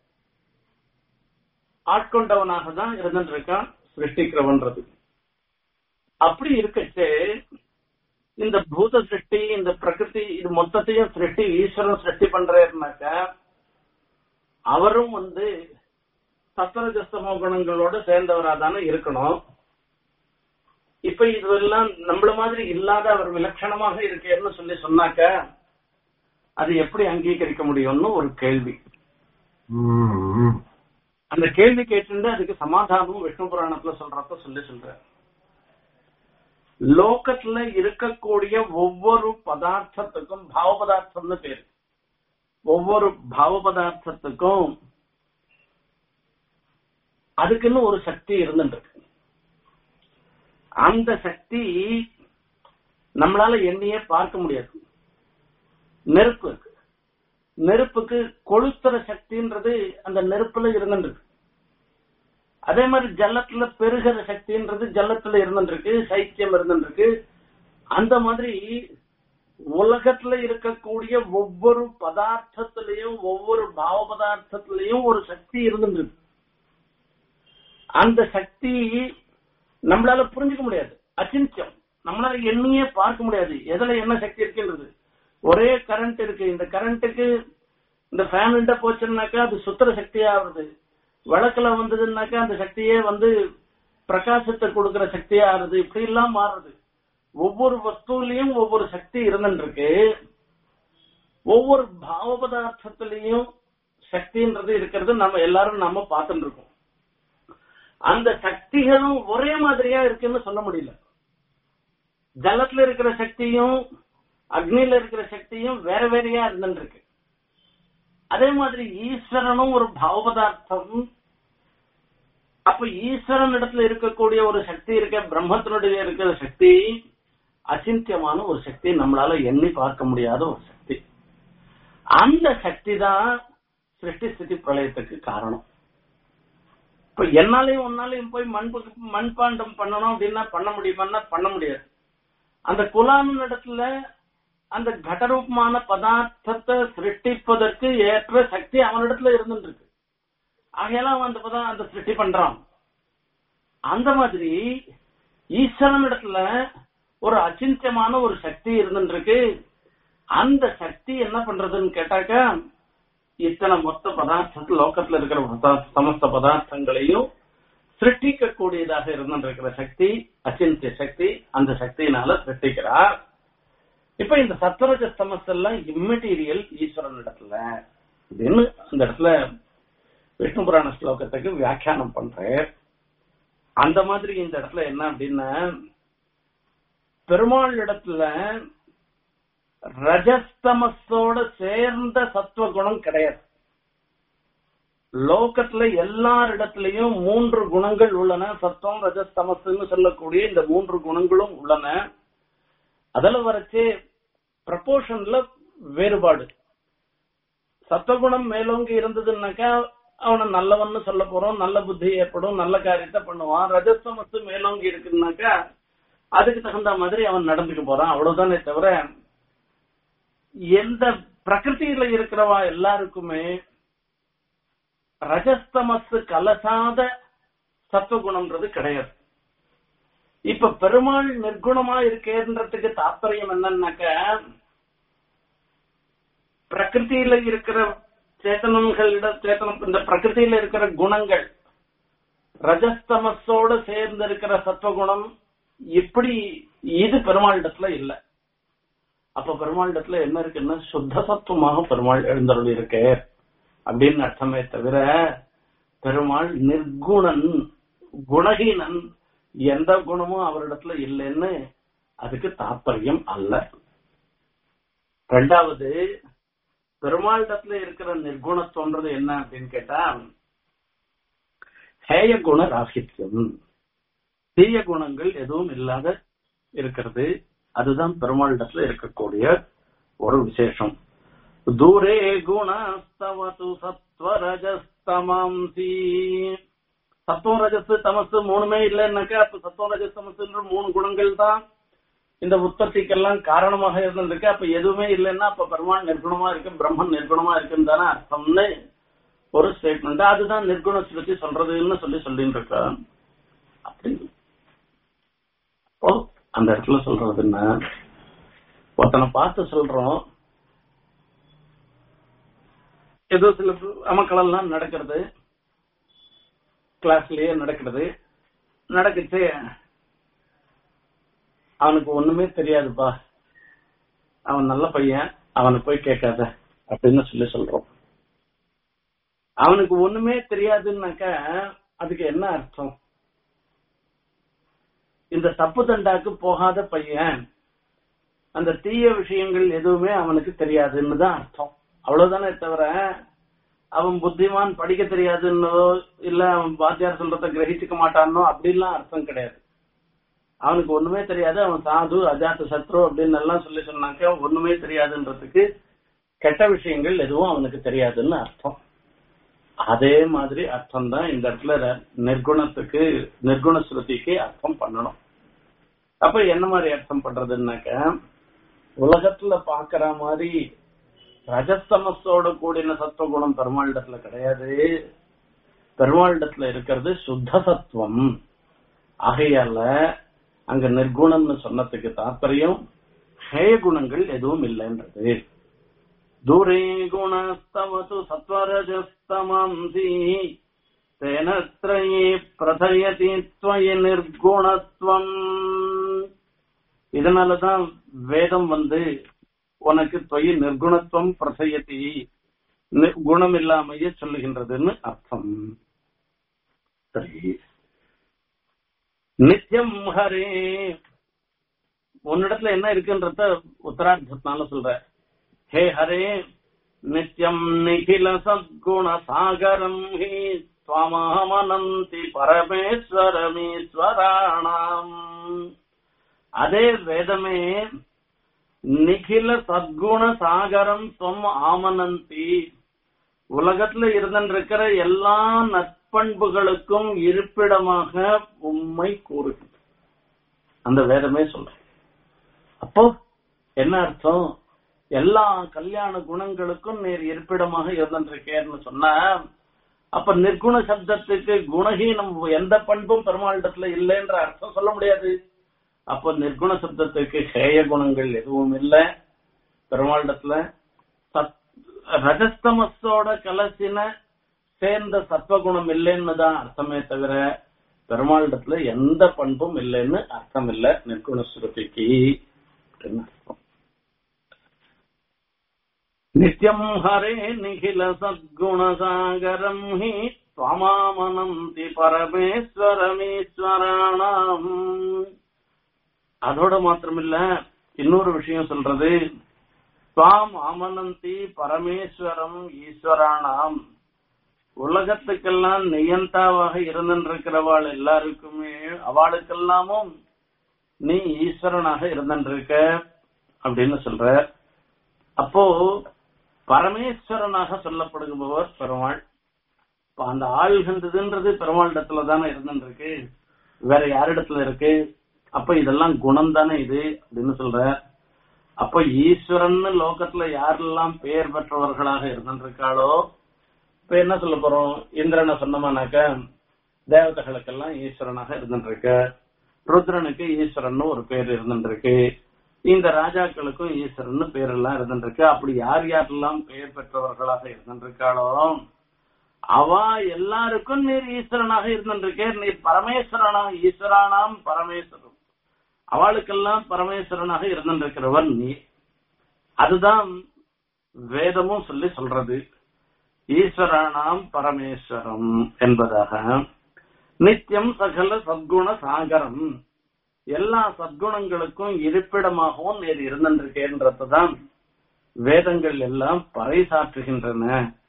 ஆட்கொண்டவனாக தான் இருந்துட்டு இருக்கான் சிருஷ்டிக்கிறவன்றது அப்படி இருக்கச்சே இந்த பூத சிருஷ்டி இந்த பிரகிருதி இது மொத்தத்தையும் சிருஷ்டி ஈஸ்வரன் சிருஷ்டி பண்றாருனாக்க அவரும் வந்து சத்வரஜஸ்தமோ குணங்களோட சேர்ந்தவரா தானே இருக்கணும் இப்ப இதெல்லாம் நம்மள மாதிரி இல்லாத அவர் விலட்சணமாக இருக்கேன்னு சொல்லி சொன்னாக்க அது எப்படி அங்கீகரிக்க முடியும்னு ஒரு கேள்வி அந்த கேள்வி கேட்டு அதுக்கு சமாதானம் விஷ்ணு புராணத்துல சொல்றப்ப சொல்லி சொல்ற லோகத்துல இருக்கக்கூடிய ஒவ்வொரு பதார்த்தத்துக்கும் பாவ பதார்த்தம்னு பேரு ஒவ்வொரு பாவ பதார்த்தத்துக்கும் அதுக்குன்னு ஒரு சக்தி இருந்துட்டு அந்த சக்தி நம்மளால எண்ணியே பார்க்க முடியாது நெருப்பு இருக்கு நெருப்புக்கு கொளுத்துற சக்தின்றது அந்த நெருப்புல இருந்துருக்கு அதே மாதிரி ஜல்லத்துல பெருகிற சக்தின்றது ஜல்லத்துல இருந்துருக்கு சைத்தியம் இருந்துருக்கு அந்த மாதிரி உலகத்துல இருக்கக்கூடிய ஒவ்வொரு பதார்த்தத்திலையும் ஒவ்வொரு பாவ பதார்த்தத்திலையும் ஒரு சக்தி இருந்துருக்கு அந்த சக்தி நம்மளால புரிஞ்சுக்க முடியாது அச்சிந்தியம் நம்மளால எண்ணியே பார்க்க முடியாது எதுல என்ன சக்தி இருக்குன்றது ஒரே கரண்ட் இருக்கு இந்த கரண்ட்டுக்கு இந்த ஃபேன் போச்சுன்னாக்கா அது சுத்திர சக்தியா ஆகுது விளக்குல வந்ததுன்னாக்கா அந்த சக்தியே வந்து பிரகாசத்தை கொடுக்கிற சக்தியா ஆகுது இப்படி எல்லாம் மாறுது ஒவ்வொரு வஸ்துலயும் ஒவ்வொரு சக்தி இருந்துருக்கு ஒவ்வொரு பாவ பதார்த்தத்திலையும் சக்தின்றது இருக்கிறது நம்ம எல்லாரும் நம்ம பார்த்துட்டு இருக்கோம் அந்த சக்திகளும் ஒரே மாதிரியா இருக்குன்னு சொல்ல முடியல ஜலத்துல இருக்கிற சக்தியும் அக்னியில இருக்கிற சக்தியும் வேற வேறையா இருந்துட்டு இருக்கு அதே மாதிரி ஈஸ்வரனும் ஒரு பாவ பதார்த்தம் அப்ப ஈஸ்வரன் இடத்துல இருக்கக்கூடிய ஒரு சக்தி இருக்க பிரம்மத்தினுடைய இருக்கிற சக்தி அச்சிந்தியமான ஒரு சக்தி நம்மளால எண்ணி பார்க்க முடியாத ஒரு சக்தி அந்த சக்தி தான் சிருஷ்டி ஸ்திதி பிரளயத்துக்கு காரணம் இப்ப என்னாலையும் ஒன்னாலையும் போய் மண் மண்பாண்டம் பண்ணணும் அப்படின்னா பண்ண முடியுமான்னா பண்ண முடியாது அந்த குலானு இடத்துல அந்த கடரூபமான பதார்த்தத்தை சிருஷ்டிப்பதற்கு ஏற்ற சக்தி அவனிடத்துல இருந்துட்டு இருக்கு ஆகையெல்லாம் அவன் அந்த பதம் அந்த சிருஷ்டி பண்றான் அந்த மாதிரி ஈஸ்வரன் இடத்துல ஒரு அச்சிந்தியமான ஒரு சக்தி இருந்துட்டு இருக்கு அந்த சக்தி என்ன பண்றதுன்னு கேட்டாக்கா இத்தனை மொத்த பதார்த்தத்தில் லோக்கத்துல இருக்கிற பதா- சமஸ்த பதார்த்தங்களையும் சிருஷ்டிக்க கூடியதாக இருந்திருக்கிற சக்தி அச்சிந்திய சக்தி அந்த சக்தியினால சிருஷ்டிக்கிறார் இப்ப இந்த சத்வரஜ தமஸ் எல்லாம் இம்மெட்டீரியல் ஈஸ்வரன் இடத்துல அப்படின்னு அந்த இடத்துல விஷ்ணு புராண ஸ்லோகத்துக்கு வியாக்கியானம் பண்றேன் அந்த மாதிரி இந்த இடத்துல என்ன அப்படின்னா பெருமாள் இடத்துல ரஜஸ்தமஸோட சேர்ந்த சத்துவ குணம் கிடையாது லோகத்துல எல்லாரிடத்திலையும் மூன்று குணங்கள் உள்ளன சத்துவம் ரஜஸ்தமஸ்ன்னு சொல்லக்கூடிய இந்த மூன்று குணங்களும் உள்ளன அதுல வரைச்சு ப்ரப்போர்ஷன்ல வேறுபாடு சத்துவகுணம் மேலோங்கி இருந்ததுன்னாக்கா அவனை நல்லவன்னு சொல்ல போறோம் நல்ல புத்தி ஏற்படும் நல்ல காரியத்தை பண்ணுவான் ரஜஸ்தமத்து மேலோங்கி இருக்குன்னாக்கா அதுக்கு தகுந்த மாதிரி அவன் நடந்துக்க போறான் அவ்வளவுதானே தவிர எந்த பிரகிருதியில இருக்கிறவா எல்லாருக்குமே ரஜஸ்தமஸ் கலசாத சத்துவகுணம்ன்றது கிடையாது இப்ப பெருமாள் நிர்குணமா இருக்கேன்றதுக்கு தாற்பயம் என்னன்னாக்க பிரகிருதியில இருக்கிற சேத்தனங்களிட சேத்தனம் இந்த பிரகிருதியில இருக்கிற குணங்கள் ரஜஸ்தமஸோட சேர்ந்து இருக்கிற சத்துவகுணம் இப்படி இது பெருமாளிடத்துல இல்ல அப்ப பெருமாளிடத்துல என்ன இருக்குன்னா சுத்த சத்துவமாக பெருமாள் எழுந்தருள் இருக்கே அப்படின்னு அர்த்தமே தவிர பெருமாள் நிர்குணன் குணஹீனன் எந்த குணமும் அவரிடத்துல இல்லைன்னு அதுக்கு தாற்பயம் அல்ல ரெண்டாவது பெருமாளிடத்துல இருக்கிற நிர்குணத்துவன்றது என்ன அப்படின்னு கேட்டா ஹேய குண ராகித்யம் தீய குணங்கள் எதுவும் இல்லாத இருக்கிறது அதுதான் பெருமாளிடத்துல இருக்கக்கூடிய ஒரு விசேஷம் தூரே குணஸ்தவது சத்வரஜஸ்தமாம்சி சத்துவம் ரஜஸ் தமசு மூணுமே இல்லைன்னாக்கா அப்ப சத்துவம் ரஜஸ் தமசுன்ற மூணு குணங்கள் தான் இந்த உற்பத்திக்கெல்லாம் காரணமாக இருந்திருக்கு அப்ப எதுவுமே இல்லைன்னா அப்ப பெருமாள் நிர்குணமா இருக்கு பிரம்மன் நிர்குணமா இருக்குன்னு தானே அர்த்தம்னு ஒரு ஸ்டேட்மெண்ட் அதுதான் நிர்குண ஸ்ருதி சொல்றதுன்னு சொல்லி சொல்லிட்டு இருக்கான் அப்படி ஓ அந்த இடத்துல சொல்றது என்ன ஒருத்தனை பார்த்து சொல்றோம் ஏதோ சில அமக்கள் எல்லாம் நடக்கிறது கிளாஸ்லயே நடக்கிறது நடக்குச்சு அவனுக்கு ஒண்ணுமே தெரியாதுப்பா அவன் நல்ல பையன் அவனை போய் கேட்காத அப்படின்னு சொல்லி சொல்றோம் அவனுக்கு ஒண்ணுமே தெரியாதுன்னாக்கா அதுக்கு என்ன அர்த்தம் இந்த தப்பு தண்டாக்கு போகாத பையன் அந்த தீய விஷயங்கள் எதுவுமே அவனுக்கு தெரியாதுன்னு தான் அர்த்தம் அவ்வளவுதானே தவிர அவன் புத்திமான் படிக்க தெரியாதுன்னோ இல்ல அவன் வாத்தியார் சொல்றத கிரகிச்சுக்க மாட்டானோ அப்படிலாம் அர்த்தம் கிடையாது அவனுக்கு ஒண்ணுமே தெரியாது அவன் சாது அஜாத்த சத்ரு அப்படின்னு எல்லாம் சொல்லி சொன்னாக்க ஒண்ணுமே தெரியாதுன்றதுக்கு கெட்ட விஷயங்கள் எதுவும் அவனுக்கு தெரியாதுன்னு அர்த்தம் அதே மாதிரி அர்த்தம் தான் இந்த இடத்துல ர- நிர்குணத்துக்கு நிர்குண ஸ்ருதிக்கு அர்த்தம் பண்ணணும் அப்ப என்ன மாதிரி அர்த்தம் பண்றதுன்னாக்க உலகத்துல பாக்குற மாதிரி ரஜஸ்தமஸோட கூடின சத்துவகுணம் பெருமாளிடத்துல கிடையாது பெருமாளிடத்துல இருக்கிறது சுத்த சத்துவம் ஆகையால அங்க நிர்குணம்னு சொன்னதுக்கு தாற்பயம் ஹேய குணங்கள் எதுவும் இல்லைன்றது தூரே குணஸ்தவது சத்வரஜஸ்தமாம்சி தேனத்ரயே பிரதயதி துவய நிர்குணத்துவம் இதனாலதான் வேதம் வந்து உனக்கு தொய் நிர்குணத்துவம் பிரசயத்தி நி- குணம் இல்லாமையே சொல்லுகின்றதுன்னு அர்த்தம் சரி நித்தியம் ஹரே உன்னிடத்துல என்ன இருக்குன்றத உத்தரார்த்தத்தினால சொல்ற ஹே ஹரே நித்யம் நிகில சத்குண சாகரம் ஹி துவமஹமனந்தி பரமேஸ்வரமீஸ்வராணாம் அதே வேதமே நிகில சத்குண சாகரம் துவம் ஆமனந்தி உலகத்துல இருந்திருக்கிற எல்லா நற்பண்புகளுக்கும் இருப்பிடமாக உம்மை கூறுகிறது அந்த வேதமே சொல்ற அப்போ என்ன அர்த்தம் எல்லா கல்யாண குணங்களுக்கும் நீர் இருப்பிடமாக இருந்திருக்கேன்னு சொன்னா அப்ப நிர்குண சப்தத்துக்கு குணஹீனம் எந்த பண்பும் பெருமாளிடத்துல இல்லைன்ற அர்த்தம் சொல்ல முடியாது அப்போ நிர்குண சப்தத்துக்கு ஹேய குணங்கள் எதுவும் இல்லை பெருமாளிடத்துல சத் ரஜஸ்தமஸோட கலசின சேர்ந்த சத்வகுணம் இல்லைன்னு தான் அர்த்தமே தவிர பெருமாளிடத்துல எந்த பண்பும் இல்லைன்னு அர்த்தம் இல்ல நிர்குண ஸ்ருதிக்கு அப்படின்னு அர்த்தம் நித்யம் ஹரே நிகில சத்குணசாகரம் ஹி துவமாமனந்தி பரமேஸ்வரமீஸ்வராணாம் அதோட மாத்திரமில்ல இன்னொரு விஷயம் சொல்றது துவாம் ஆமனந்தி பரமேஸ்வரம் ஈஸ்வரானாம் உலகத்துக்கெல்லாம் நியந்தாவாக இருந்திருக்கிறவாள் எல்லாருக்குமே அவளுக்கெல்லாமும் நீ ஈஸ்வரனாக இருந்திருக்க அப்படின்னு சொல்ற அப்போ பரமேஸ்வரனாக சொல்லப்படுபவர் பெருமாள் இப்ப அந்த ஆள்கின்றதுன்றது பெருமாளிடத்துல தானே இருந்துருக்கு வேற யாரிடத்துல இருக்கு அப்ப இதெல்லாம் குணம் தானே இது அப்படின்னு சொல்ற அப்ப ஈஸ்வரன் லோகத்துல யாரெல்லாம் பெயர் பெற்றவர்களாக இருந்திருக்காளோ இப்ப என்ன சொல்ல போறோம் இந்திரனை சொன்னோம்னாக்க தேவதைகளுக்கெல்லாம் ஈஸ்வரனாக இருந்துருக்கு ருத்ரனுக்கு ஈஸ்வரன் ஒரு பேர் இருந்துருக்கு இந்த ராஜாக்களுக்கும் ஈஸ்வரன் பேர் எல்லாம் இருந்துருக்கு அப்படி யார் யாரெல்லாம் பெயர் பெற்றவர்களாக இருந்திருக்காளோ அவ எல்லாருக்கும் நீர் ஈஸ்வரனாக இருந்திருக்கே நீர் பரமேஸ்வரனாக ஈஸ்வரானாம் பரமேஸ்வரன் அவளுக்கெல்லாம் பரமேஸ்வரனாக இருந்திருக்கிறவர் நீ அதுதான் வேதமும் சொல்லி சொல்றது ஈஸ்வரானாம் பரமேஸ்வரம் என்பதாக நித்தியம் சகல சத்குண சாகரம் எல்லா சத்குணங்களுக்கும் இருப்பிடமாகவும் நீர் இருந்திருக்கேன்றதுதான் வேதங்கள் எல்லாம் பறைசாற்றுகின்றன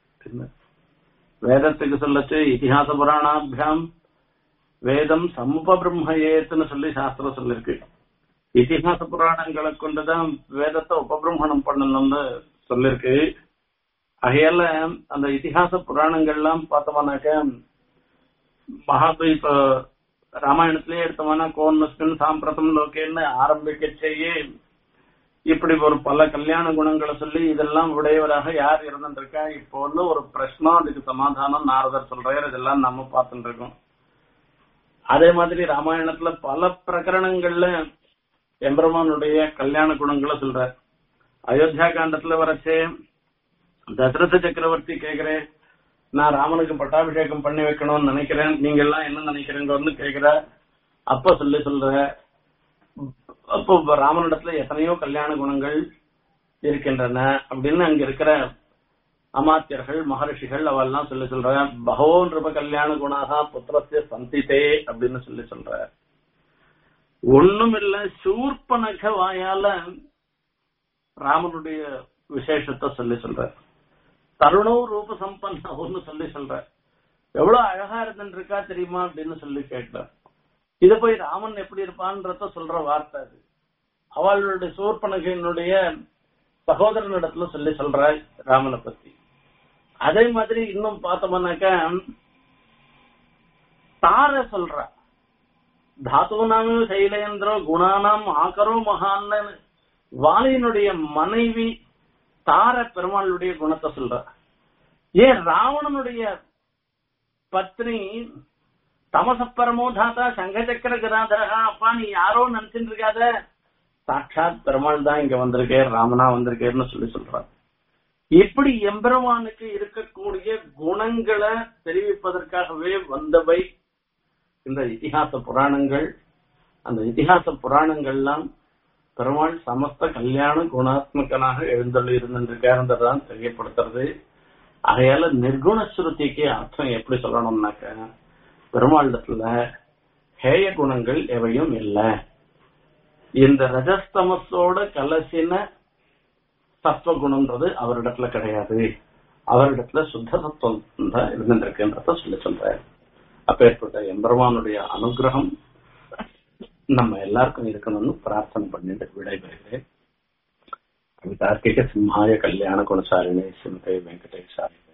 வேதத்துக்கு சொல்லச்சு இதிகாச புராணாபியாம் வேதம் சமுப பிரம்மயேத்துன்னு சொல்லி சாஸ்திரம் சொல்லிருக்கு இதிகாச புராணங்களை கொண்டுதான் வேதத்தை உபபிரம்மணம் பண்ணணும்னு சொல்லிருக்கு ஆகையால அந்த இதிகாச புராணங்கள்லாம் பார்த்தோம்னாக்க மகாபு இப்ப ராமாயணத்திலேயே எடுத்தோம்னா கோன்மஸ்கன் சாம்பிரதம் லோகேன்னு ஆரம்பிக்க செய்ய இப்படி ஒரு பல கல்யாண குணங்களை சொல்லி இதெல்லாம் உடையவராக யார் இருந்துருக்கா இப்போ வந்து ஒரு பிரச்சனை அதுக்கு சமாதானம் நாரதர் சொல்றாரு இதெல்லாம் நம்ம பார்த்துட்டு இருக்கோம் அதே மாதிரி ராமாயணத்துல பல பிரகரணங்கள்ல எம்பெருமானுடைய கல்யாண குணங்களை சொல்றார் அயோத்தியா காண்டத்துல வரச்சே தசரத சக்கரவர்த்தி கேக்குறேன் நான் ராமனுக்கு பட்டாபிஷேகம் பண்ணி வைக்கணும்னு நினைக்கிறேன் நீங்க எல்லாம் என்ன நினைக்கிறீங்கன்னு கேக்குற அப்ப சொல்லி சொல்ற அப்போ ராமனிடத்துல எத்தனையோ கல்யாண குணங்கள் இருக்கின்றன அப்படின்னு அங்க இருக்கிற அமாத்தியர்கள் மகர்ஷிகள் அவெல்லாம் சொல்லி சொல்ற பகவோன் ரூப கல்யாண குணாக புத்திரஸ்ய சந்தித்தே அப்படின்னு சொல்லி சொல்ற ஒண்ணும் இல்ல சூர்பனக வாயால ராமனுடைய விசேஷத்தை சொல்லி சொல்ற தருணோ ரூப சம்பன்னு சொல்லி சொல்ற எவ்வளவு அழகா இருந்துருக்கா தெரியுமா அப்படின்னு சொல்லி கேட்கிற இது போய் ராமன் எப்படி இருப்பான்றத சொல்ற வார்த்தை அது அவளுடைய சூர்பனகையினுடைய சகோதரனிடத்துல சொல்லி சொல்ற ராமனை பத்தி அதே மாதிரி இன்னும் பார்த்தோம்னாக்கா தார சொல்ற தாத்துனாம் சைலேந்திரோ குணானாம் ஆக்கரோ மகான்னு வாலியினுடைய மனைவி தார பெருமாளுடைய குணத்தை சொல்ற ஏன் ராவணனுடைய பத்னி தமச பரமோதாத்தா சங்கச்சக்கர கதாதரகா அப்பா நீ யாரோ நினைச்சிட்டு இருக்காத சாட்சாத் பெருமாள் தான் இங்க வந்திருக்கே ராமனா வந்திருக்கேன்னு சொல்லி சொல்றார் இப்படி எம்பெருமானுக்கு இருக்கக்கூடிய குணங்களை தெரிவிப்பதற்காகவே வந்தவை இந்த இதிகாச புராணங்கள் அந்த இதிகாச புராணங்கள்லாம் பெருமாள் சமஸ்த கல்யாண குணாத்மகனாக எழுந்தள்ளி இருந்திருக்காருன்றதான் தெரியப்படுத்துறது ஆகையால நிர்குண ஸ்ருதிக்கு அர்த்தம் எப்படி சொல்லணும்னாக்க பெருமாளிடத்துல ஹேய குணங்கள் எவையும் இல்லை இந்த ரஜஸ்தமஸோட கலசின சத்வகுணம்ன்றது அவரிடத்துல கிடையாது அவரிடத்துல சுத்த சத்துவம் தான் இருந்திருக்குன்றத சொல்லி சொல்றாரு அப்பேற்பட்ட எம்பெருமானுடைய அனுகிரகம் நம்ம எல்லாருக்கும் இருக்கணும்னு பிரார்த்தனை பண்ணிட்டு விடைபெறுகிறேன் கவிதார்க்கிக சிம்ஹாய கல்யாண குணசாலினி சிந்தை வெங்கடேசாரி